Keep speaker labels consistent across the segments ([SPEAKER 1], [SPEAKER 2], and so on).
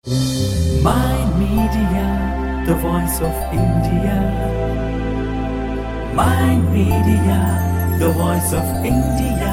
[SPEAKER 1] Mind Media, the voice of India. Mind Media, the voice of India.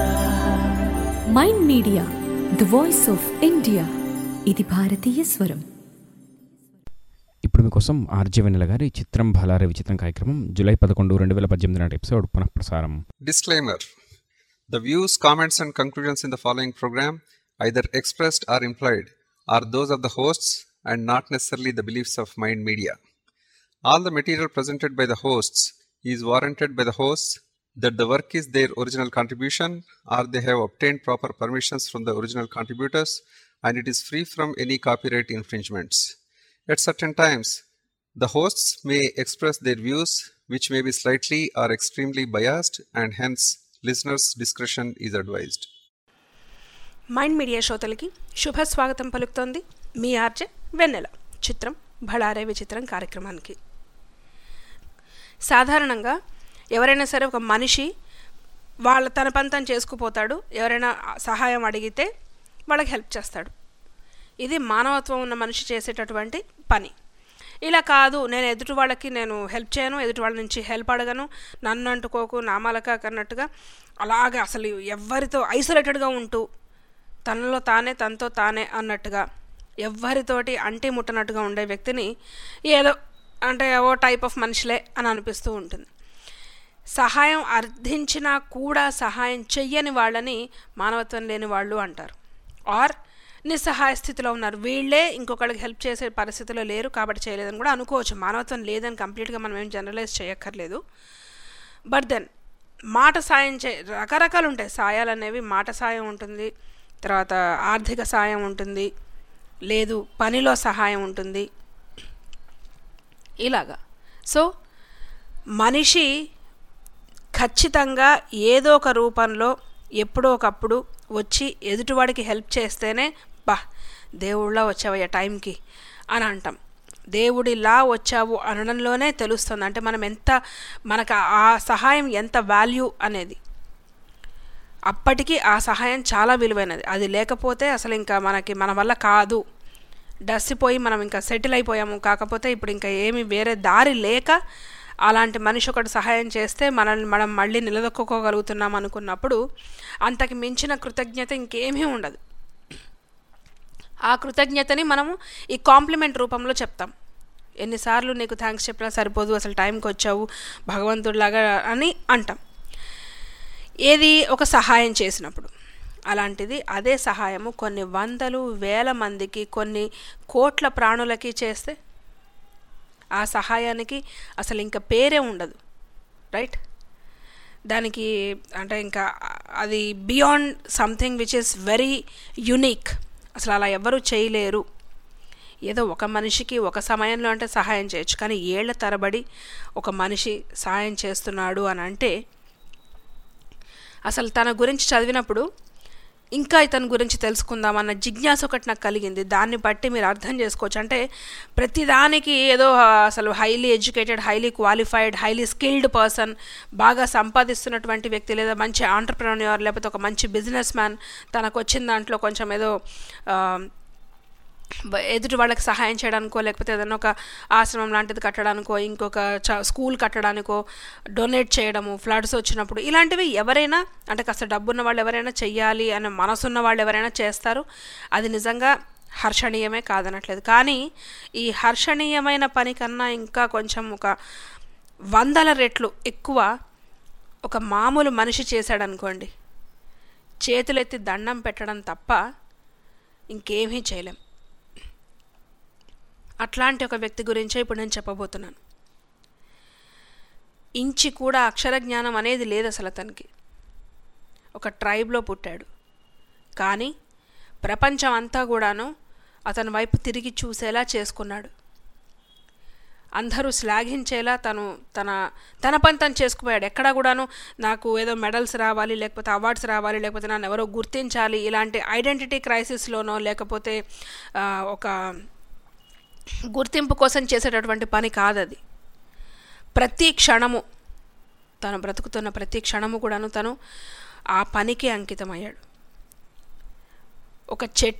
[SPEAKER 2] Mind media the voice of India ఇది భారతీయ స్వరం
[SPEAKER 3] ఇప్పుడు మీకోసం RJ వెన్నెల గారి చిత్రం భలారే విచిత్రం కార్యక్రమం జూలై పదకొండు రెండు వేల పద్దెనిమిది నాటి ఎపిసోడ్ పునఃప్రసారం
[SPEAKER 4] Disclaimer The views, comments, and conclusions in the following program, either expressed or implied, are those of the hosts and not necessarily the beliefs of Mind Media. All the material presented by the hosts is warranted by the hosts that the work is their original contribution or they have obtained proper permissions from the original contributors and it is free from any copyright infringements. At certain times, the hosts may express their views, which may be slightly or extremely biased, and hence listeners' discretion is advised.
[SPEAKER 5] Mind Media శ్రోతలకి శుభ స్వాగతం పలుకుతోంది మీ RJ వెన్నెల చిత్రం భళారే విచిత్రం కార్యక్రమానికి సాధారణంగా ఎవరైనా సరే ఒక మనిషి వాళ్ళ తన పని తను చేసుకుపోతాడు ఎవరైనా సహాయం అడిగితే వాళ్ళకి హెల్ప్ చేస్తాడు ఇది మానవత్వం ఉన్న మనిషి చేసేటటువంటి పని ఇలా కాదు నేను ఎదుటి వాళ్ళకి నేను హెల్ప్ చేయను ఎదుటి వాళ్ళ నుంచి హెల్ప్ అడగను నన్ను అంటుకోకు నామాలక అన్నట్టుగా అలాగే అసలు ఎవరితో ఐసోలేటెడ్గా ఉంటూ తనలో తానే తనతో తానే అన్నట్టుగా ఎవ్వరితోటి అంటి ముట్టనట్టుగా ఉండే వ్యక్తిని ఏదో అంటే ఓ టైప్ ఆఫ్ మనిషిలే అని అనిపిస్తూ ఉంటుంది సహాయం అర్థించినా కూడా సహాయం చెయ్యని వాళ్ళని మానవత్వం లేని వాళ్ళు అంటారు ఆర్ నిస్సహాయ స్థితిలో ఉన్నారు వీళ్ళే ఇంకొకళ్ళకి హెల్ప్ చేసే పరిస్థితిలో లేరు కాబట్టి చేయలేదని కూడా అనుకోవచ్చు మానవత్వం లేదని కంప్లీట్గా మనం ఏం జనరలైజ్ చేయక్కర్లేదు బట్ దెన్ మాట సాయం చే రకరకాలు ఉంటాయి సాయాలు అనేవి మాట సాయం ఉంటుంది తర్వాత ఆర్థిక సాయం ఉంటుంది లేదు పనిలో సహాయం ఉంటుంది ఇలాగా సో మనిషి ఖచ్చితంగా ఏదో ఒక రూపంలో ఎప్పుడో ఒకప్పుడు వచ్చి ఎదుటివాడికి హెల్ప్ చేస్తేనే బా దేవుళ్ళ వచ్చావయ్యా టైంకి అని అంటాం దేవుడిలా వచ్చావు అనడంలోనే తెలుస్తుంది అంటే మనం ఎంత మనకు ఆ సహాయం ఎంత వాల్యూ అనేది అప్పటికి ఆ సహాయం చాలా విలువైనది అది లేకపోతే అసలు ఇంకా మనకి మన వల్ల కాదు డస్సిపోయి మనం ఇంకా సెటిల్ అయిపోయాము కాకపోతే ఇప్పుడు ఇంకా ఏమి వేరే దారి లేక అలాంటి మనిషి ఒకటి సహాయం చేస్తే మనల్ని మనం మళ్ళీ నిలదొక్కుకోగలుగుతున్నాం అనుకున్నప్పుడు అంతకు మించిన కృతజ్ఞత ఇంకేమీ ఉండదు ఆ కృతజ్ఞతని మనము ఈ కాంప్లిమెంట్ రూపంలో చెప్తాం ఎన్నిసార్లు నీకు థ్యాంక్స్ చెప్పినా సరిపోదు అసలు టైంకి వచ్చావు భగవంతుడిలాగా అని అంటాం ఏది ఒక సహాయం చేసినప్పుడు అలాంటిది అదే సహాయము కొన్ని వందలు వేల మందికి కొన్ని కోట్ల ప్రాణులకి చేస్తే ఆ సహాయానికి అసలు ఇంకా పేరే ఉండదు రైట్ దానికి అంటే ఇంకా అది beyond something which is very unique అసలు అలా ఎవరు చేయలేరు ఏదో ఒక మనిషికి ఒక సమయంలో అంటే సహాయం చేయొచ్చు కానీ ఏళ్ల తరబడి ఒక మనిషి సహాయం చేస్తున్నాడు అని అంటే అసలు తన గురించి చదివినప్పుడు ఇంకా ఇతని గురించి తెలుసుకుందామన్న జిజ్ఞాస ఒకటి నాకు కలిగింది దాన్ని బట్టి మీరు అర్థం చేసుకోవచ్చు అంటే ప్రతిదానికి ఏదో అసలు highly educated highly qualified highly skilled person బాగా సంపాదిస్తున్నటువంటి వ్యక్తి లేదా మంచి ఆంటర్ప్రెన్యూర్ లేకపోతే ఒక మంచి బిజినెస్ మ్యాన్ తనకు వచ్చిన దాంట్లో కొంచెం ఏదో ఎదుటి వాళ్ళకి సహాయం చేయడానికో లేకపోతే ఏదైనా ఒక ఆశ్రమం లాంటిది కట్టడానికో ఇంకొక చ స్కూల్ కట్టడానికో డొనేట్ చేయడము ఫ్లడ్స్ వచ్చినప్పుడు ఇలాంటివి ఎవరైనా అంటే కాస్త డబ్బున్న వాళ్ళు ఎవరైనా చెయ్యాలి అనే మనసున్న వాళ్ళు ఎవరైనా చేస్తారు అది నిజంగా హర్షణీయమే కాదనట్లేదు కానీ ఈ హర్షణీయమైన పని కన్నా ఇంకా కొంచెం ఒక వందల రెట్లు ఎక్కువ ఒక మామూలు మనిషి చేశాడనుకోండి చేతులెత్తి దండం పెట్టడం తప్ప ఇంకేమీ చేయలేం అట్లాంటి ఒక వ్యక్తి గురించే ఇప్పుడు నేను చెప్పబోతున్నాను ఇంచి కూడా అక్షర జ్ఞానం అనేది లేదు అసలు అతనికి ఒక ట్రైబ్లో పుట్టాడు కానీ ప్రపంచం అంతా కూడాను అతని వైపు తిరిగి చూసేలా చేసుకున్నాడు అందరూ శ్లాఘించేలా తను తన తన పని తను చేసుకుపోయాడు ఎక్కడా కూడాను నాకు ఏదో మెడల్స్ రావాలి లేకపోతే అవార్డ్స్ రావాలి లేకపోతే నన్ను ఎవరో గుర్తించాలి ఇలాంటి ఐడెంటిటీ క్రైసిస్లోనో లేకపోతే ఒక గుర్తింపు కోసం చేసేటటువంటి పని కాదది ప్రతి క్షణము తను బ్రతుకుతున్న ప్రతి క్షణము కూడాను తను ఆ పనికి అంకితమయ్యాడు ఒక చెట్టు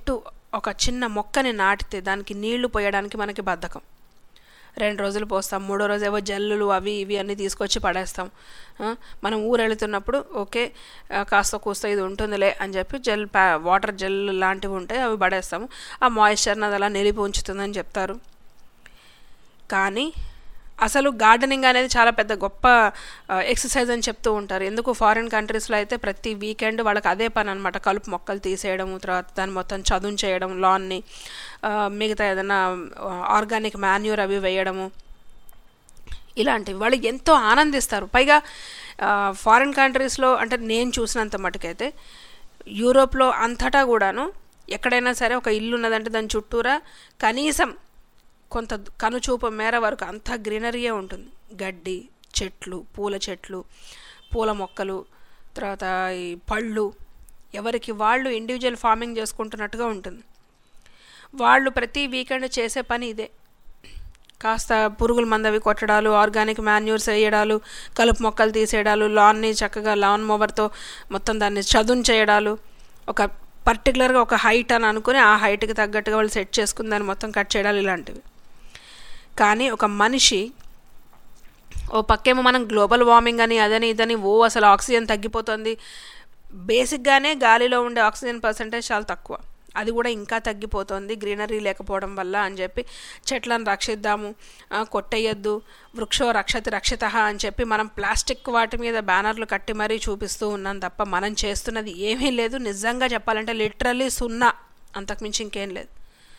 [SPEAKER 5] ఒక చిన్న మొక్కని నాటితే దానికి నీళ్లు పోయడానికి మనకి బద్ధకం రెండు రోజులు పోస్తాం మూడో రోజు ఏవో జల్లులు అవి ఇవి అన్నీ తీసుకొచ్చి పడేస్తాం ఆ, మనం ఊరు వెళుతున్నప్పుడు ఓకే ఆ, కాస్త కూస్త ఇది ఉంటుందిలే అని చెప్పి జెల్ ప్యా వాటర్ జెల్ లాంటివి ఉంటాయి అవి పడేస్తాము ఆ మాయిశ్చర్ని అది అలా నిలిపి ఉంచుతుందని చెప్తారు కానీ అసలు గార్డెనింగ్ అనేది చాలా పెద్ద గొప్ప ఎక్సర్సైజ్ అని చెప్తూ ఉంటారు ఎందుకు ఫారిన్ కంట్రీస్లో అయితే ప్రతి వీకెండ్ వాళ్ళకి అదే పని అనమాట కలుపు మొక్కలు తీసేయడం తర్వాత దాన్ని మొత్తం చదును చేయడం లాన్ని మిగతా ఏదైనా ఆర్గానిక్ మాన్యూర్ అవి వేయడము ఇలాంటివి వాళ్ళు ఎంతో ఆనందిస్తారు పైగా ఫారిన్ కంట్రీస్లో అంటే నేను చూసినంత మటుకైతే యూరోప్లో అంతటా కూడాను ఎక్కడైనా సరే ఒక ఇల్లు ఉన్నదంటే దాని చుట్టూరా కనీసం కొంత కనుచూపు మేర వరకు అంతా గ్రీనరీయే ఉంటుంది గడ్డి చెట్లు పూల చెట్లు పూల మొక్కలు తర్వాత ఈ పళ్ళు ఎవరికి వాళ్ళు ఇండివిజువల్ ఫార్మింగ్ చేసుకుంటున్నట్టుగా ఉంటుంది వాళ్ళు ప్రతి వీకెండ్ చేసే పని ఇదే కాస్త పురుగుల మందవి కొట్టడాలు ఆర్గానిక్ మాన్యూర్స్ వేయడాలు కలుపు మొక్కలు తీసేయడాలు లాన్ని చక్కగా లాన్ మోవర్తో మొత్తం దాన్ని చదును చేయడాలు ఒక పర్టికులర్గా ఒక హైట్ అని అనుకుని ఆ హైట్కి తగ్గట్టుగా వాళ్ళు సెట్ చేసుకుని దాన్ని మొత్తం కట్ చేయడాలు ఇలాంటివి కానీ ఒక మనిషి ఓ పక్కేమో మనం గ్లోబల్ వార్మింగ్ అని అదని ఇదని ఓ అసలు ఆక్సిజన్ తగ్గిపోతుంది బేసిక్గానే గాలిలో ఉండే ఆక్సిజన్ పర్సంటేజ్ చాలా తక్కువ అది కూడా ఇంకా తగ్గిపోతుంది గ్రీనరీ లేకపోవడం వల్ల అని చెప్పి చెట్లను రక్షిద్దాము ఆ, కొట్టేయొద్దు వృక్షో రక్షతి రక్షిత అని చెప్పి మనం ప్లాస్టిక్ వాటి మీద బ్యానర్లు కట్టి మరీ చూపిస్తూ ఉన్నాం తప్ప మనం చేస్తున్నది ఏమీ లేదు నిజంగా చెప్పాలంటే లిటరల్లీ సున్నా అంతకుమించి ఇంకేం లేదు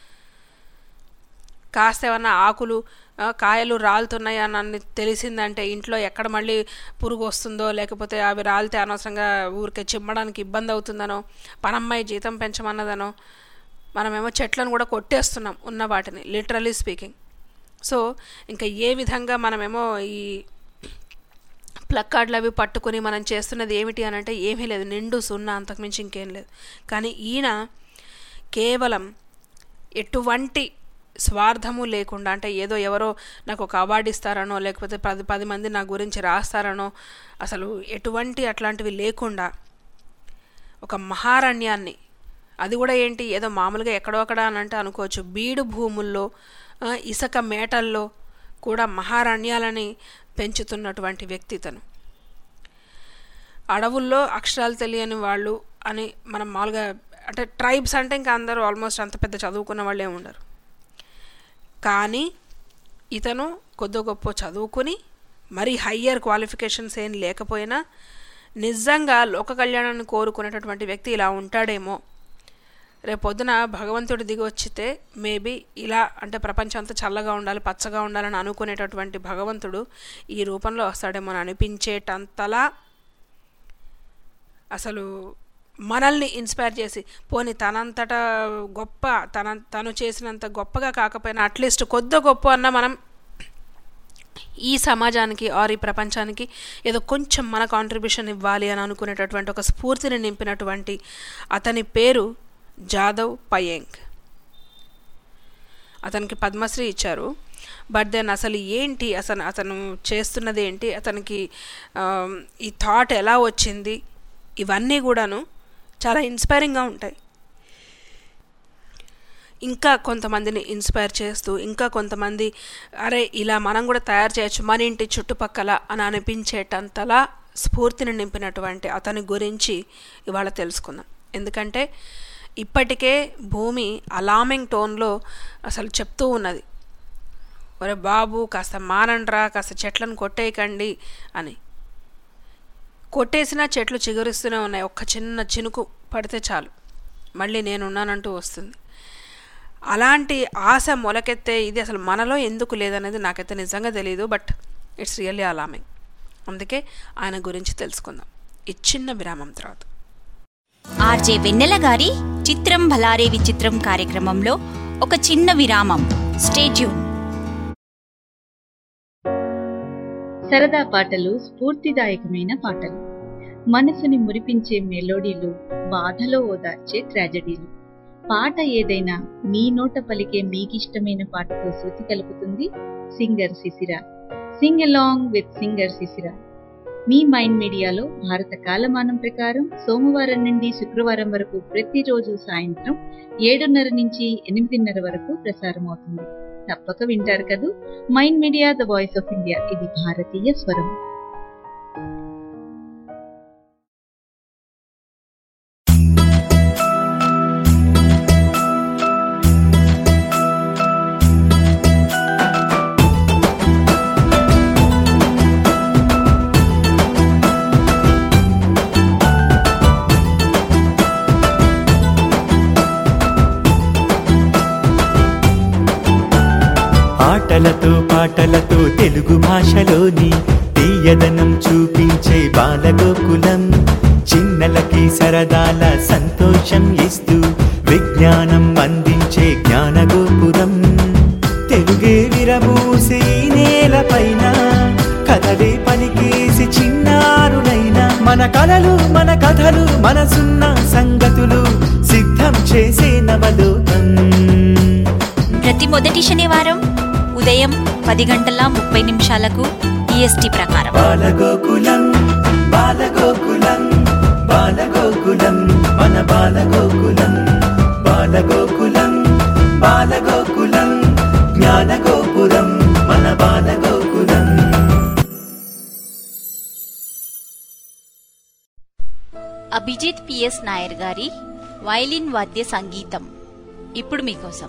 [SPEAKER 5] కాస్త ఏమన్నా ఆకులు ఆ, కాయలు రాలుతున్నాయి అని అన్ని తెలిసిందంటే ఇంట్లో ఎక్కడ మళ్ళీ పురుగు వస్తుందో లేకపోతే అవి రాలితే అనవసరంగా ఊరికే చిమ్మడానికి ఇబ్బంది అవుతుందనో పనమ్మాయి జీతం పెంచమన్నదనో మనమేమో చెట్లను కూడా కొట్టేస్తున్నాం ఉన్న వాటిని లిటరలీ స్పీకింగ్ సో ఇంకా ఏ విధంగా మనమేమో ఈ ప్లక్కార్డులు అవి పట్టుకుని మనం చేస్తున్నది ఏమిటి అని అంటే ఏమీ లేదు నిండు సున్నా అంతకుమించి ఇంకేం లేదు కానీ ఈయన కేవలం ఎటువంటి స్వార్థము లేకుండా అంటే ఏదో ఎవరో నాకు ఒక అవార్డు ఇస్తారనో లేకపోతే పది పది మంది నా గురించి రాస్తారనో అసలు ఎటువంటి అట్లాంటివి లేకుండా ఒక మహారణ్యాన్ని అది కూడా ఏంటి ఏదో మామూలుగా ఎక్కడో అక్కడ అని అంటే అనుకోవచ్చు బీడు భూముల్లో ఆ, ఇసుక మేటల్లో కూడా మహారణ్యాలని పెంచుతున్నటువంటి వ్యక్తి తను అడవుల్లో అక్షరాలు తెలియని వాళ్ళు అని మనం మామూలుగా అంటే ట్రైబ్స్ అంటే ఇంకా అందరూ ఆల్మోస్ట్ అంత పెద్ద చదువుకున్న వాళ్ళే ఉండరు కానీ ఇతను కొద్ది గొప్ప చదువుకుని మరీ హయ్యర్ క్వాలిఫికేషన్స్ ఏం లేకపోయినా నిజంగా లోక కళ్యాణాన్ని కోరుకునేటటువంటి వ్యక్తి ఇలా ఉంటాడేమో రేపొద్దున భగవంతుడు దిగి వచ్చితే మేబీ ఇలా అంటే ప్రపంచం అంతా చల్లగా ఉండాలి పచ్చగా ఉండాలని అనుకునేటటువంటి భగవంతుడు ఈ రూపంలో వస్తాడేమో అని అనిపించేటంతలా అసలు మనల్ని ఇన్స్పైర్ చేసి పోని తనంతట గొప్ప తన తను చేసినంత గొప్పగా కాకపోయినా అట్లీస్ట్ కొద్ది గొప్ప అన్న మనం ఈ సమాజానికి ఆర్ ఈ ప్రపంచానికి ఏదో కొంచెం మన కాంట్రిబ్యూషన్ ఇవ్వాలి అని అనుకునేటటువంటి ఒక స్ఫూర్తిని నింపినటువంటి అతని పేరు జాదవ్ పయేంగ్ అతనికి పద్మశ్రీ ఇచ్చారు బట్ దెన్ అసలు ఏంటి అసలు అతను చేస్తున్నది ఏంటి అతనికి ఆమ్, ఈ థాట్ ఎలా వచ్చింది ఇవన్నీ కూడాను చాలా ఇన్స్పైరింగ్గా ఉంటాయి ఇంకా కొంతమందిని ఇన్స్పైర్ చేస్తూ ఇంకా కొంతమంది అరే ఇలా మనం కూడా తయారు చేయొచ్చు మన ఇంటి చుట్టుపక్కల అని అనిపించేటంతలా స్ఫూర్తిని నింపినటువంటి అతని గురించి ఇవాళ తెలుసుకుందాం ఎందుకంటే ఇప్పటికే భూమి అలామింగ్ టోన్లో అసలు చెప్తూ ఉన్నది ఒరే బాబు కాస్త మానండ్రా కాస్త చెట్లను కొట్టేయకండి అని కొట్టేసినా చెట్లు చిగురిస్తూనే ఉన్నాయి ఒక్క చిన్న చినుకు పడితే చాలు మళ్ళీ నేనున్నానంటూ వస్తుంది అలాంటి ఆశ మొలకెత్తే ఇది అసలు మనలో ఎందుకు లేదనేది నాకైతే నిజంగా తెలియదు బట్ ఇట్స్ రియల్లీ అలామింగ్ అందుకే ఆయన గురించి తెలుసుకుందాం ఈ చిన్న విరామం తర్వాత
[SPEAKER 6] ఆర్జే వెన్నెల గారి చిత్రం భలారే విచిత్రం కార్యక్రమంలో ఒక చిన్న విరామం స్టేట్యూన్
[SPEAKER 7] సరదా పాటలు స్ఫూర్తిదాయకమైన పాటలు మనసుని మురిపించే మెలోడీలు బాధలో ఓదార్చే ట్రాజడీలు పాట ఏదైనా మీ నోట పలికే మీకిష్టమైన పాటతో శృతి కలుపుతుంది సింగర్ శిశిర సింగ్ అలాంగ్ విత్ సింగర్ శిశిర మీ మైండ్ మీడియాలో భారత కాలమానం ప్రకారం సోమవారం నుండి శుక్రవారం వరకు ప్రతిరోజు సాయంత్రం ఏడున్నర నుంచి ఎనిమిదిన్నర వరకు ప్రసారం అవుతుంది తప్పక వింటారు కదూ mind media the voice of India ఇది భారతీయ స్వరం
[SPEAKER 1] ఆటలతో పాటలతో తెలుగు భాషలోని తీయదనం చూపించే బాలగోకులం చిన్నలకి సరదాల సంతోషం ఇస్తూ విజ్ఞానం అందించే జ్ఞానగోపురం తెలుగే విరబూసి ఈ నేలపైన కథలే పలికేసి చిన్నారులైన మన కలలు మన కథలు మనసున్న సంగతులు సిద్ధం చేసే నవలోకం
[SPEAKER 6] ప్రతి మొదటి శనివారం ఉదయం పది గంటల ముప్పై నిమిషాలకు ఈఎస్టీ ప్రకారం
[SPEAKER 1] బాలగోకులం బాలగోకులం బాలగోకులం మన బాలగోకులం బాలగోకులం బాలగోకులం జ్ఞానగోపురం మన బాలగోకులం
[SPEAKER 6] అభిజిత్ పిఎస్ నాయర్ గారి వైలిన్ వాద్య సంగీతం ఇప్పుడు మీకోసం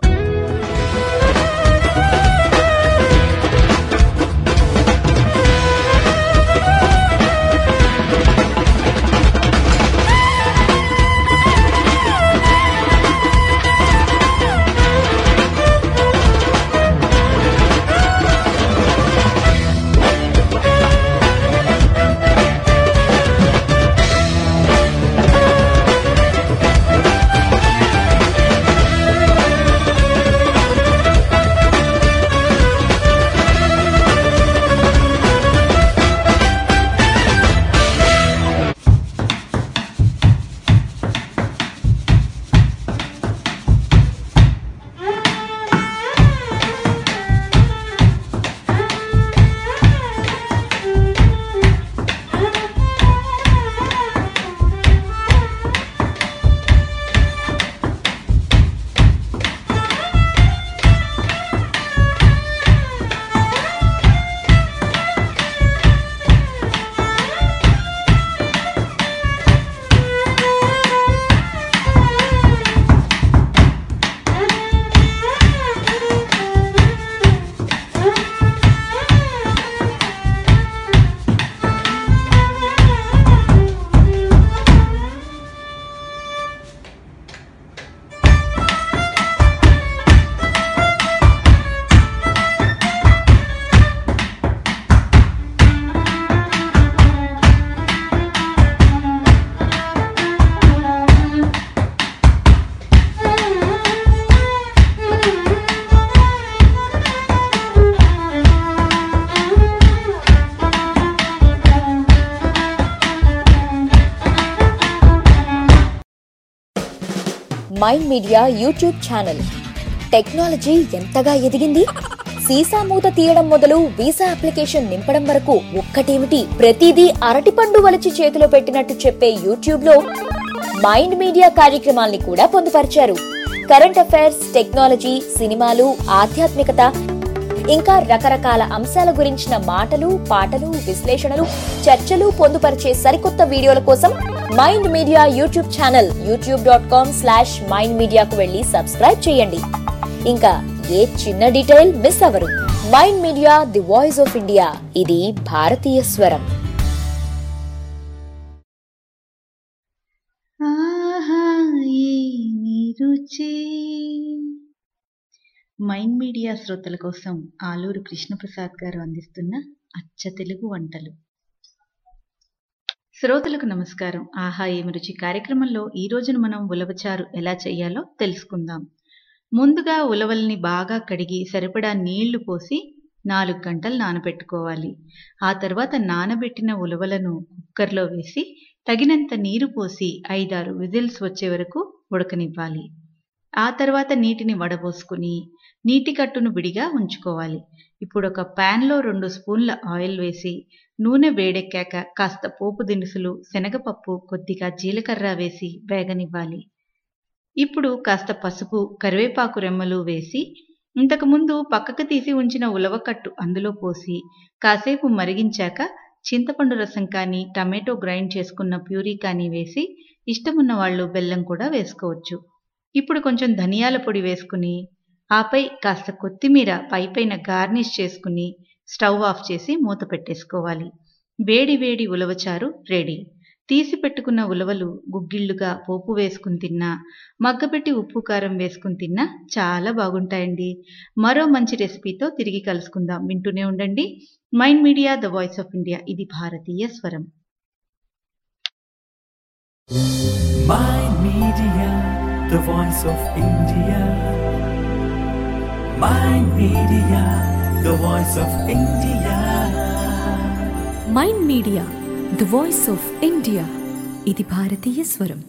[SPEAKER 2] Mind Media YouTube channel technology ఎంతగా ఎదిగింది సీసా మూత తీయడం మొదలు వీసా అప్లికేషన్ నింపడం వరకు ఒక్కటేమిటి ప్రతిదీ అరటిపండు వలిచి చేతిలో పెట్టినట్టు చెప్పే యూట్యూబ్ లో మైండ్ మీడియా కార్యక్రమాల్ని కూడా పొందుపరిచారు కరెంట్ అఫైర్స్ టెక్నాలజీ సినిమాలు ఆధ్యాత్మికత ఇంకా రకరకాల అంశాల గురించిన మాటలు పాటలు విశ్లేషణలు చర్చలు పొందుపరిచే సరికొత్త వీడియోల కోసం Mind Media YouTube channel YouTube dot com slash Mind మీడియాకు వెళ్ళి సబ్స్క్రైబ్ చేయండి ఇంకా ఏ చిన్న డీటెయిల్ మిస్ అవ్వరు Mind media the voice of India ఇది భారతీయ స్వరం
[SPEAKER 7] ఆహా ఏమి రుచి మైండ్ మీడియా శ్రోతల కోసం ఆలూరు కృష్ణప్రసాద్ గారు అందిస్తున్న అచ్చ తెలుగు వంటలు శ్రోతలకు నమస్కారం ఆహా ఏమి రుచి కార్యక్రమంలో ఈ రోజున మనం ఉలవచారు ఎలా చేయాలో తెలుసుకుందాం ముందుగా ఉలవల్ని బాగా కడిగి సరిపడా నీళ్లు పోసి నాలుగు గంటలు నానబెట్టుకోవాలి ఆ తర్వాత నానబెట్టిన ఉలవలను కుక్కర్లో వేసి తగినంత నీరు పోసి ఐదారు విజిల్స్ వచ్చే వరకు ఉడకనివ్వాలి ఆ తర్వాత నీటిని వడబోసుకుని నీటి కట్టును విడిగా ఉంచుకోవాలి ఇప్పుడు ఒక ప్యాన్లో రెండు స్పూన్ల ఆయిల్ వేసి నూనె వేడెక్కాక కాస్త పోపు దినుసులు శనగపప్పు కొద్దిగా జీలకర్ర వేసి వేగనివ్వాలి ఇప్పుడు కాస్త పసుపు కరివేపాకు రెమ్మలు వేసి ఇంతకుముందు పక్కకు తీసి ఉంచిన ఉలవకట్టు అందులో పోసి కాసేపు మరిగించాక చింతపండు రసం కానీ టమాటో గ్రైండ్ చేసుకున్న ప్యూరీ కానీ వేసి ఇష్టమున్న వాళ్ళు బెల్లం కూడా వేసుకోవచ్చు ఇప్పుడు కొంచెం ధనియాల పొడి వేసుకుని ఆపై కాస్త కొత్తిమీర పైపైన గార్నిష్ చేసుకుని స్టవ్ ఆఫ్ చేసి మూత పెట్టేసుకోవాలి వేడి వేడి ఉలవచారు రెడీ తీసి పెట్టుకున్న ఉలవలు గుగ్గిళ్ళుగా పోపు వేసుకుని తిన్నా మగ్గపెట్టి ఉప్పు కారం వేసుకుని తిన్నా చాలా బాగుంటాయండి మరో మంచి రెసిపీతో తిరిగి కలుసుకుందాం వింటూనే ఉండండి mind media the voice of India ఇది భారతీయ స్వరం
[SPEAKER 1] Mind Media, the voice of India. Mind Media, the voice of India.
[SPEAKER 8] Mind media the voice of India ఇది భారతీయ స్వరం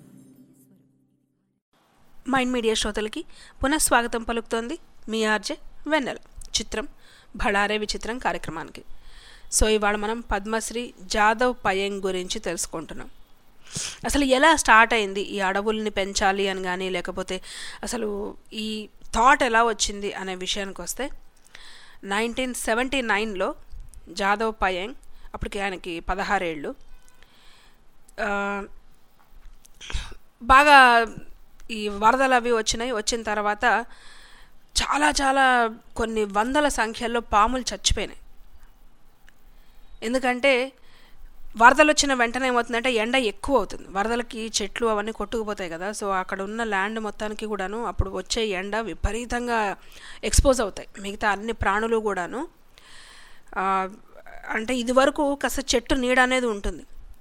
[SPEAKER 5] మైండ్ మీడియా శ్రోతలకి పునఃస్వాగతం పలుకుతోంది మీ ఆర్జే వెన్నెల చిత్రం భళారే విచిత్రం కార్యక్రమానికి సో ఇవాళ మనం పద్మశ్రీ జాదవ్ పయంగ్ గురించి తెలుసుకుంటున్నాం అసలు ఎలా స్టార్ట్ అయింది ఈ అడవుల్ని పెంచాలి అని కానీ లేకపోతే అసలు ఈ థాట్ ఎలా వచ్చింది అనే విషయానికి వస్తే నైన్టీన్ సెవెంటీ నైన్లో జాదవ్ పయంగ్ అప్పటికి ఆయనకి పదహారేళ్ళు ఆ, బాగా ఈ వరదలు అవి వచ్చినాయి వచ్చిన తర్వాత చాలా చాలా కొన్ని వందల సంఖ్యలో పాములు చచ్చిపోయినాయి ఎందుకంటే వరదలు వచ్చిన వెంటనే ఏమవుతుందంటే ఎండ ఎక్కువ అవుతుంది వరదలకి చెట్లు అవన్నీ కొట్టుకుపోతాయి కదా సో అక్కడ ఉన్న ల్యాండ్ మొత్తానికి కూడాను అప్పుడు వచ్చే ఎండ విపరీతంగా ఎక్స్పోజ్ అవుతాయి మిగతా అన్ని ప్రాణులు కూడాను ఆ, అంటే ఇదివరకు కాస్త చెట్టు నీడ అనేది ఉంటుంది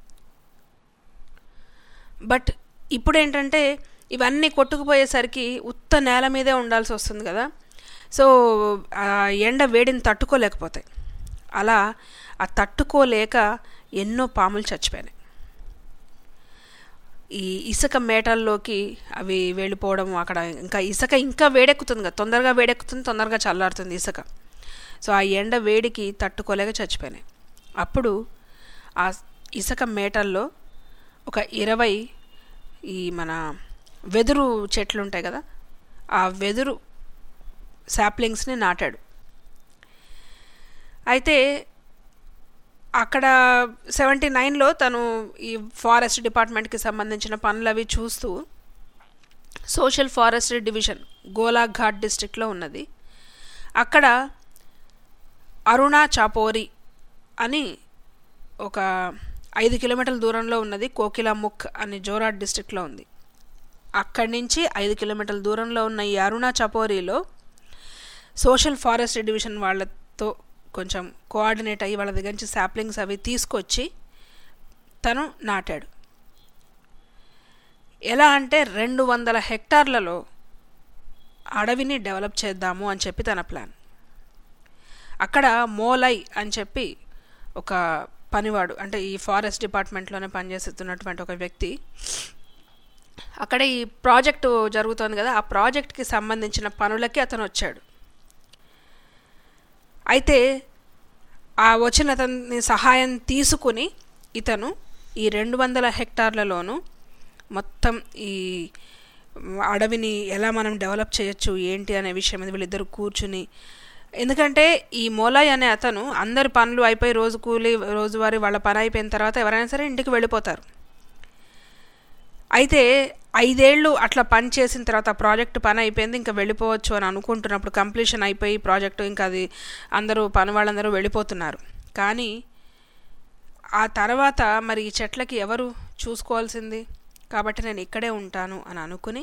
[SPEAKER 5] బట్ ఇప్పుడు ఏంటంటే ఇవన్నీ కొట్టుకుపోయేసరికి ఉత్త నేల మీదే ఉండాల్సి వస్తుంది కదా సో ఆ ఎండ వేడిని తట్టుకోలేకపోతాయి అలా ఆ తట్టుకోలేక ఎన్నో పాములు చచ్చిపోయినాయి ఈ ఇసుక మేటల్లోకి అవి వెళ్ళిపోవడం అక్కడ ఇంకా ఇసుక ఇంకా వేడెక్కుతుంది కదా తొందరగా వేడెక్కుతుంది తొందరగా చల్లారుతుంది ఇసుక సో ఆ ఎండ వేడికి తట్టుకోలేక చచ్చిపోయినాయి అప్పుడు ఆ ఇసుక మేటల్లో ఒక ఇరవై ఈ మన వెదురు చెట్లు ఉంటాయి కదా ఆ వెదురు శాప్లింగ్స్ని నాటాడు అయితే అక్కడ సెవెంటీ నైన్లో తను ఈ ఫారెస్ట్ డిపార్ట్మెంట్కి సంబంధించిన పనులు అవి చూస్తూ సోషల్ ఫారెస్ట్రీ డివిజన్ గోలాఘాట్ డిస్ట్రిక్ట్లో ఉన్నది అక్కడ అరుణా చాపోరి అని ఒక ఐదు కిలోమీటర్ల దూరంలో ఉన్నది కోకిలాముఖ్ అని జోరాట్ డిస్ట్రిక్ట్లో ఉంది అక్కడి నుంచి ఐదు కిలోమీటర్ల దూరంలో ఉన్న ఈ అరుణా చపోరీలో సోషల్ ఫారెస్ట్ డివిజన్ వాళ్ళతో కొంచెం కోఆర్డినేట్ అయ్యి వాళ్ళ దగ్గర నుంచి శాప్లింగ్స్ అవి తీసుకొచ్చి తను నాటాడు ఎలా అంటే రెండు వందల హెక్టార్లలో అడవిని డెవలప్ చేద్దాము అని చెప్పి తన ప్లాన్ అక్కడ మోలై అని చెప్పి ఒక పనివాడు అంటే ఈ ఫారెస్ట్ డిపార్ట్మెంట్లోనే పనిచేస్తున్నటువంటి ఒక వ్యక్తి అక్కడ ఈ ప్రాజెక్టు జరుగుతోంది కదా ఆ ప్రాజెక్ట్కి సంబంధించిన పనులకి అతను వచ్చాడు అయితే ఆ వచ్చిన అతని సహాయం తీసుకుని ఇతను ఈ రెండు వందల హెక్టార్లలోనూ మొత్తం ఈ అడవిని ఎలా మనం డెవలప్ చేయొచ్చు ఏంటి అనే విషయం మీద వీళ్ళిద్దరు కూర్చుని ఎందుకంటే ఈ మోలాయ్ అనే అతను అందరి పనులు అయిపోయి రోజు కూలి రోజువారీ వాళ్ళ పని అయిపోయిన తర్వాత ఎవరైనా సరే ఇంటికి వెళ్ళిపోతారు అయితే ఐదేళ్ళు అట్లా పని చేసిన తర్వాత ఆ ప్రాజెక్ట్ పని అయిపోయింది ఇంకా వెళ్ళిపోవచ్చు అని అనుకుంటున్నప్పుడు కంప్లీషన్ అయిపోయి ప్రాజెక్టు ఇంకా అది అందరూ పని వాళ్ళందరూ వెళ్ళిపోతున్నారు కానీ ఆ తర్వాత మరి ఈ చెట్లకి ఎవరు చూసుకోవాల్సింది కాబట్టి నేను ఇక్కడే ఉంటాను అని అనుకుని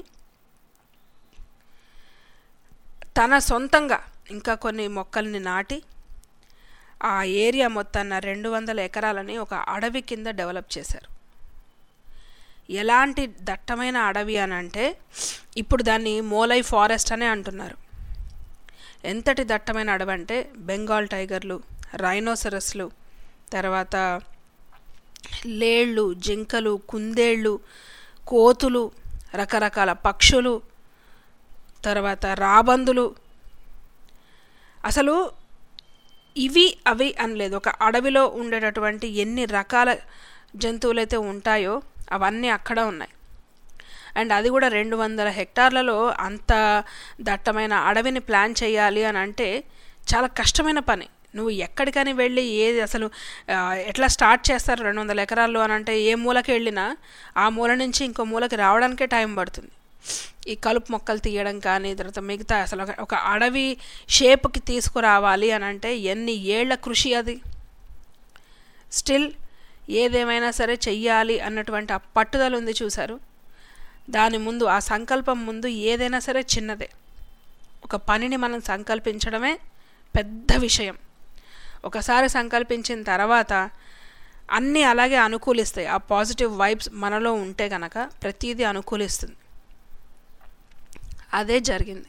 [SPEAKER 5] తన సొంతంగా ఇంకా కొన్ని మొక్కల్ని నాటి ఆ ఏరియా మొత్తాన్న రెండు వందల ఎకరాలని ఒక అడవి కింద డెవలప్ చేశారు ఎలాంటి దట్టమైన అడవి అని అంటే ఇప్పుడు దాన్ని మోలై ఫారెస్ట్ అనే అంటున్నారు ఎంతటి దట్టమైన అడవి అంటే బెంగాల్ టైగర్లు రైనోసరస్లు తర్వాత లేళ్ళు జింకలు కుందేళ్ళు కోతులు రకరకాల పక్షులు తర్వాత రాబందులు అసలు ఇవి అవి అని లేదు ఒక అడవిలో ఉండేటటువంటి ఎన్ని రకాల జంతువులైతే ఉంటాయో అవన్నీ అక్కడ ఉన్నాయి అండ్ అది కూడా రెండు వందల హెక్టార్లలో అంత దట్టమైన అడవిని ప్లాన్ చేయాలి అని అంటే చాలా కష్టమైన పని నువ్వు ఎక్కడికని వెళ్ళి ఏది అసలు ఆ, ఎట్లా స్టార్ట్ చేస్తారు రెండు వందల ఎకరాల్లో అని అంటే ఏ మూలకి వెళ్ళినా ఆ మూల నుంచి ఇంకో మూలకి రావడానికే టైం పడుతుంది ఈ కలుపు మొక్కలు తీయడం కానీ తర్వాత మిగతా అసలు ఒక- ఒక అడవి షేప్కి తీసుకురావాలి అని అంటే ఎన్ని ఏళ్ల కృషి అది స్టిల్ ఏదేమైనా సరే చెయ్యాలి అన్నటువంటి ఆ పట్టుదల ఉంది చూశారు దాని ముందు ఆ సంకల్పం ముందు ఏదైనా సరే చిన్నదే ఒక పనిని మనం సంకల్పించడమే పెద్ద విషయం ఒకసారి సంకల్పించిన తర్వాత అన్నీ అలాగే అనుకూలిస్తాయి ఆ పాజిటివ్ వైబ్స్ మనలో ఉంటే కనుక ప్రతిదీ అనుకూలిస్తుంది అదే జరిగింది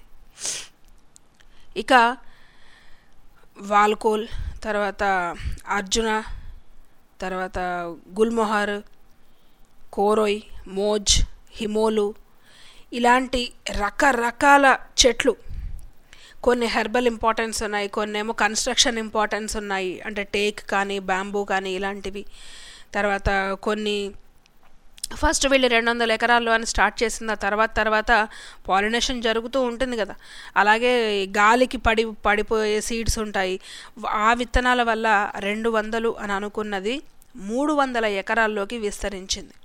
[SPEAKER 5] ఇక వాల్కోల్ తర్వాత అర్జున తర్వాత గుల్మొహర్ కోరోయ్ మోజ్ హిమోలు ఇలాంటి రకరకాల చెట్లు కొన్ని హెర్బల్ ఇంపార్టెన్స్ ఉన్నాయి కొన్ని ఏమో కన్స్ట్రక్షన్ ఇంపార్టెన్స్ ఉన్నాయి అంటే టేక్ కానీ బ్యాంబూ కానీ ఇలాంటివి తర్వాత కొన్ని ఫస్ట్ వీళ్ళు రెండు వందల ఎకరాల్లో అని స్టార్ట్ చేసిన తర్వాత తర్వాత పాలినేషన్ జరుగుతూ ఉంటుంది కదా అలాగే గాలికి పడి పడిపోయే సీడ్స్ ఉంటాయి ఆ విత్తనాల వల్ల రెండు వందలు అని అనుకున్నది మూడు వందల ఎకరాల్లోకి విస్తరించింది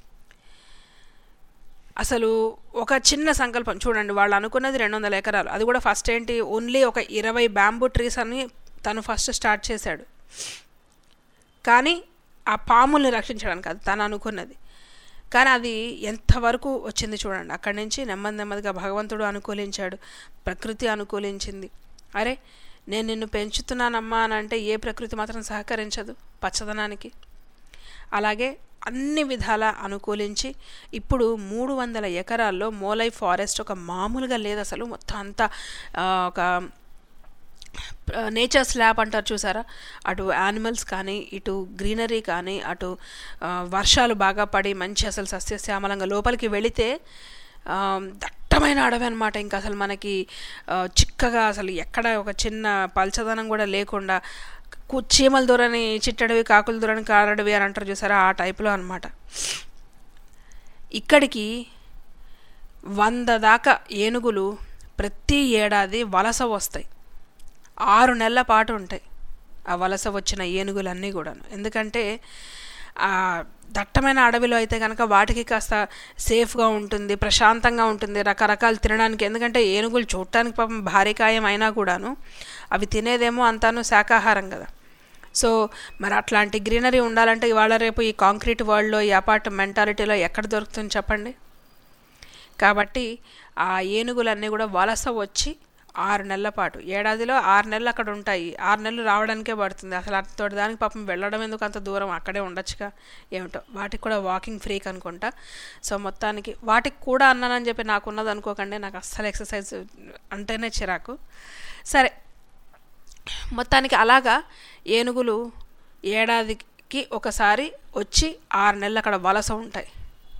[SPEAKER 5] అసలు ఒక చిన్న సంకల్పం చూడండి వాళ్ళు అనుకున్నది రెండు వందల ఎకరాలు అది కూడా ఫస్ట్ ఏంటి ఓన్లీ ఒక ఇరవై బ్యాంబూ ట్రీస్ అని తను ఫస్ట్ స్టార్ట్ చేశాడు కానీ ఆ పాముల్ని రక్షించడానికి అది తను అనుకున్నది కానీ అది ఎంతవరకు వచ్చింది చూడండి అక్కడి నుంచి నెమ్మది నెమ్మదిగా భగవంతుడు అనుకూలించాడు ప్రకృతి అనుకూలించింది అరే నేను నిన్ను పెంచుతున్నానమ్మా అని అంటే ఏ ప్రకృతి మాత్రం సహకరించదు పచ్చదనానికి అలాగే అన్ని విధాల అనుకూలించి ఇప్పుడు మూడు వందల ఎకరాల్లో మోలై ఫారెస్ట్ ఒక మామూలుగా లేదు అసలు మొత్తం అంతా ఆ, ఒక నేచర్ స్లాబ్ అంటారు చూసారా అటు యానిమల్స్ కానీ ఇటు గ్రీనరీ కానీ అటు ఆ, వర్షాలు బాగా పడి మంచి అసలు సస్యశ్యామలంగా లోపలికి వెళితే ఆ, దట్టమైన అడవి అనమాట ఇంకా అసలు మనకి ఆ, చిక్కగా అసలు ఎక్కడ ఒక చిన్న పల్చదనం కూడా లేకుండా కు- చీమల దూరని చిట్టడవి కాకుల దూరని కారడవి అని అంటారు చూసారా ఆ టైప్లో అనమాట ఇక్కడికి వంద దాకా ఏనుగులు ప్రతి ఏడాది వలస వస్తాయి ఆరు నెలల పాటు ఉంటాయి ఆ వలస వచ్చిన ఏనుగులన్నీ కూడాను ఎందుకంటే ఆ దట్టమైన అడవిలో అయితే కనుక వాటికి కాస్త సేఫ్గా ఉంటుంది ప్రశాంతంగా ఉంటుంది రకరకాలు తినడానికి ఎందుకంటే ఏనుగులు చూడటానికి పాపం భారీ కాయం అయినా కూడాను అవి తినేదేమో అంతాను శాకాహారం కదా సో మరి అట్లాంటి గ్రీనరీ ఉండాలంటే ఇవాళ రేపు ఈ కాంక్రీట్ వరల్డ్లో ఈ అపార్ట్ మెంటాలిటీలో ఎక్కడ దొరుకుతుంది చెప్పండి కాబట్టి ఆ ఏనుగులన్నీ కూడా వలస వచ్చి ఆరు నెలల పాటు ఏడాదిలో ఆరు నెలలు అక్కడ ఉంటాయి ఆరు నెలలు రావడానికే పడుతుంది అసలు అంతటి దానికి పాపం వెళ్ళడం ఎందుకు అంత దూరం అక్కడే ఉండొచ్చుగా ఏమిటో వాటికి కూడా వాకింగ్ ఫ్రీక్ అనుకుంటా సో మొత్తానికి వాటికి కూడా అన్నానని చెప్పి నాకున్నది అనుకోకండి నాకు అస్సలు ఎక్సర్సైజ్ అంటేనే చిరాకు సరే మొత్తానికి అలాగా ఏనుగులు ఏడాదికి ఒకసారి వచ్చి ఆరు నెలలు అక్కడ వలస ఉంటాయి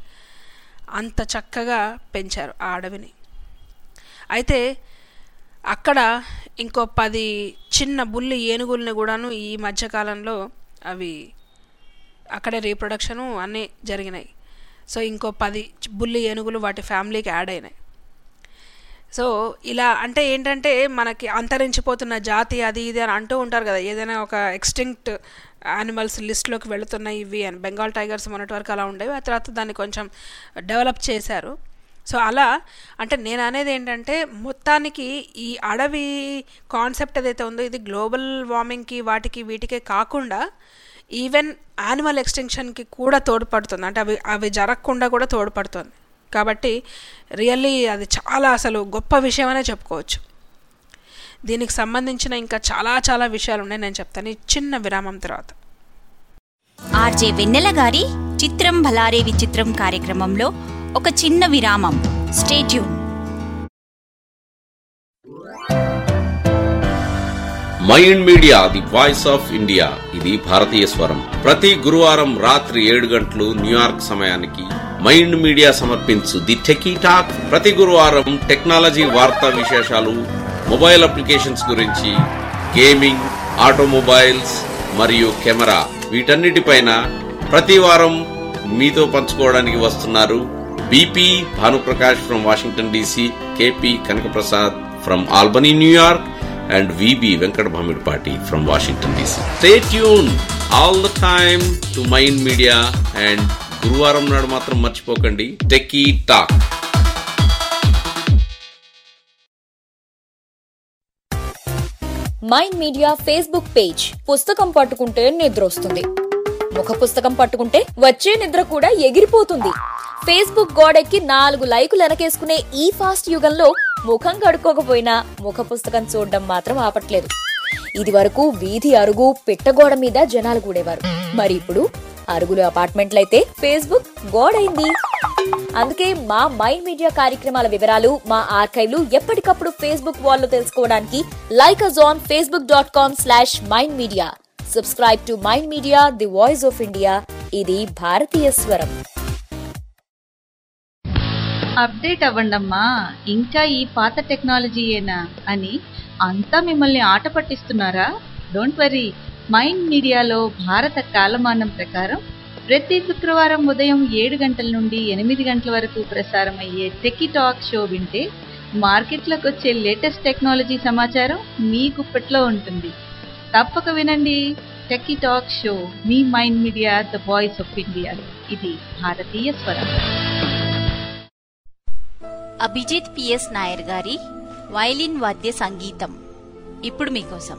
[SPEAKER 5] అంత చక్కగా పెంచారు ఆ అడవిని అయితే అక్కడ ఇంకో పది చిన్న బుల్లి ఏనుగుల్ని కూడాను ఈ మధ్యకాలంలో అవి అక్కడే రీప్రొడక్షను అన్నీ జరిగినాయి సో ఇంకో పది చి- బుల్లి ఏనుగులు వాటి ఫ్యామిలీకి యాడ్ అయినాయి సో ఇలా అంటే ఏంటంటే మనకి అంతరించిపోతున్న జాతి అది ఇది అని అంటూ ఉంటారు కదా ఏదైనా ఒక ఎక్స్టింక్ట్ యానిమల్స్ లిస్ట్లోకి వెళుతున్నాయి ఇవి అని బెంగాల్ టైగర్స్ మొన్నటి వరకు అలా ఉండేవి ఆ తర్వాత దాన్ని కొంచెం డెవలప్ చేశారు సో అలా అంటే నేను అనేది ఏంటంటే మొత్తానికి ఈ అడవి కాన్సెప్ట్ ఏదైతే ఉందో ఇది గ్లోబల్ వార్మింగ్కి వాటికి వీటికే కాకుండా ఈవెన్ యానిమల్ ఎక్స్టెన్షన్కి కూడా తోడ్పడుతుంది అంటే అవి అవి జరగకుండా కూడా తోడ్పడుతుంది కాబట్టి రియల్లీ అది చాలా అసలు గొప్ప విషయమనే చెప్పుకోవచ్చు దీనికి సంబంధించిన ఇంకా చాలా చాలా విషయాలు ఉన్నాయి నేను చెప్తాను ఈ చిన్న విరామం తర్వాత
[SPEAKER 6] ఆర్జే వెన్నెల గారి చిత్రం భలారే విచిత్రం కార్యక్రమంలో ఒక చిన్న విరామం stay tuned
[SPEAKER 9] Mind media the voice of India ఇది భారతీయ స్వరం ప్రతి గురువారం రాత్రి ఏడు గంటలు న్యూయార్క్ సమయానికి మైండ్ మీడియా సమర్పించు ది టెకీ టాక్ ప్రతి గురువారం టెక్నాలజీ వార్తా విశేషాలు మొబైల్ అప్లికేషన్స్ గురించి గేమింగ్ ఆటోమొబైల్స్ మరియు కెమెరా వీటన్నిటిపైన ప్రతి వారం మీతో పంచుకోవడానికి వస్తున్నారు BP Bhanuprakash from Washington DC KP Kanakaprasad from Albany New York and VB Venkata Bhamidipati from Washington DC stay tune all the time to mind media and గురువారం నాడు మాత్రం మర్చిపోకండి techie talk
[SPEAKER 2] mind media Facebook page పుస్తకం పట్టుకుంటే నిద్ర వస్తుంది ముఖ పుస్తకం పట్టుకుంటే వచ్చే నిద్ర కూడా ఎగిరిపోతుంది ఫేస్బుక్ గోడెక్కి నాలుగు లైకులు వెనకేసుకునే ఈ ఫాస్ట్ యుగంలో ముఖం కడుక్కోకపోయినా ముఖ పుస్తకం చూడడం మాత్రం ఆపట్లేదు ఇది వరకు వీధి అరుగు పిట్టగోడ మీద జనాలు కూడేవారు మరి ఇప్పుడు అరుగులు అపార్ట్మెంట్లయితే ఫేస్బుక్ గోడైంది అందుకే మా మైండ్ మీడియా కార్యక్రమాల వివరాలు మా ఆర్కైవ్లు ఎప్పటికప్పుడు ఫేస్బుక్ వాల్లో తెలుసుకోవడానికి like us on Facebook dot com slash mind media subscribe to mind media the voice of India ఇది భారతీయ స్వరం
[SPEAKER 7] అప్డేట్ అవ్వండమ్మా ఇంకా ఈ పాత టెక్నాలజీయేనా అని అంతా మిమ్మల్ని ఆట పట్టిస్తున్నారా డోంట్ వరీ మైండ్ మీడియాలో భారత కాలమానం ప్రకారం ప్రతి శుక్రవారం ఉదయం ఏడు గంటల నుండి ఎనిమిది గంటల వరకు ప్రసారం అయ్యే టెకీ టాక్ షో వింటే మార్కెట్లోకి వచ్చే లేటెస్ట్ టెక్నాలజీ సమాచారం మీ గుప్పట్లో ఉంటుంది తప్పక వినండి టెకీ టాక్ షో మీ mind media the voice of India ఇది భారతీయ స్వరం
[SPEAKER 6] అభిజిత్ పిఎస్ నాయర్ గారి వైలిన్ వాద్య సంగీతం ఇప్పుడు మీకోసం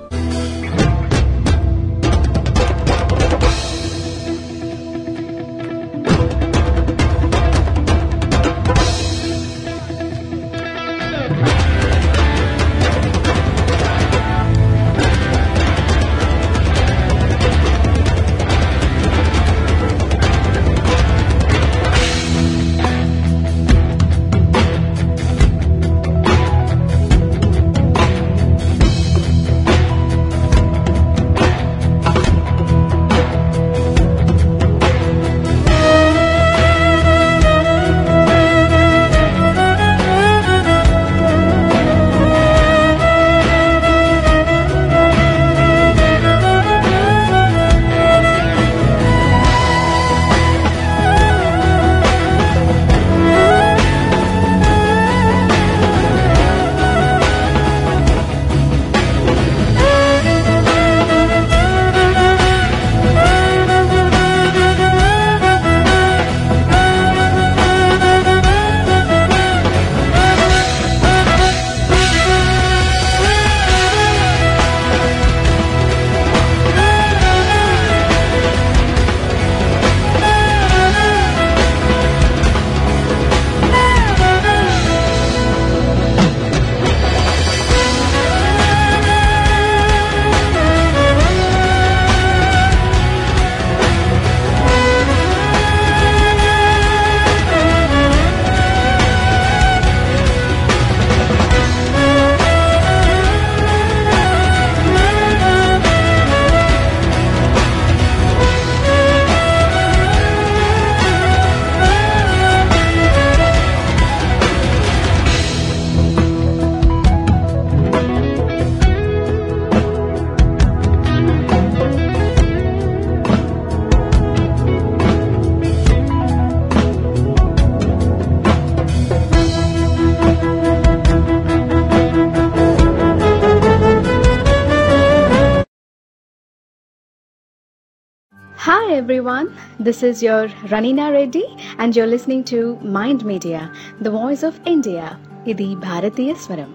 [SPEAKER 10] Hi everyone, this is your Ranina Reddy and you're listening to Mind Media, the voice of India. ఇది భారతీయ స్వరం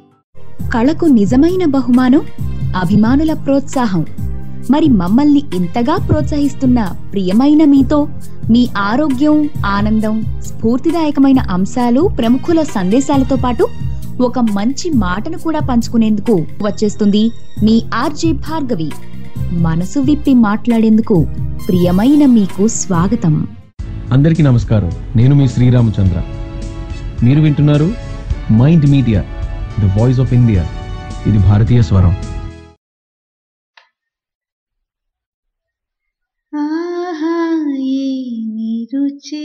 [SPEAKER 11] కళకు నిజమైన బహుమానం అభిమానుల ప్రోత్సాహం మరి మమ్మల్ని ఇంతగా ప్రోత్సహిస్తున్న ప్రియమైన మీతో మీ ఆరోగ్యం ఆనందం స్ఫూర్తిదాయకమైన అంశాలు ప్రముఖుల సందేశాలతో పాటు ఒక మంచి మాటను కూడా పంచుకునేందుకు వచ్చేస్తుంది మీ ఆర్జే భార్గవి మనసు విప్పి మాట్లాడేందుకు ప్రియమైన మీకు స్వాగతం
[SPEAKER 12] అందరికీ నమస్కారం నేను మీ శ్రీరామచంద్ర మీరు వింటున్నారు mind media the voice of India ఇది భారతీయ స్వరం
[SPEAKER 7] ఆహా ఏమి రుచి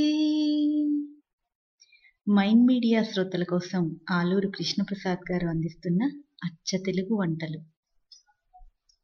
[SPEAKER 7] మైండ్ మీడియా శ్రోతల కోసం ఆలూరు కృష్ణప్రసాద్ గారు అందిస్తున్న అచ్చ తెలుగు వంటలు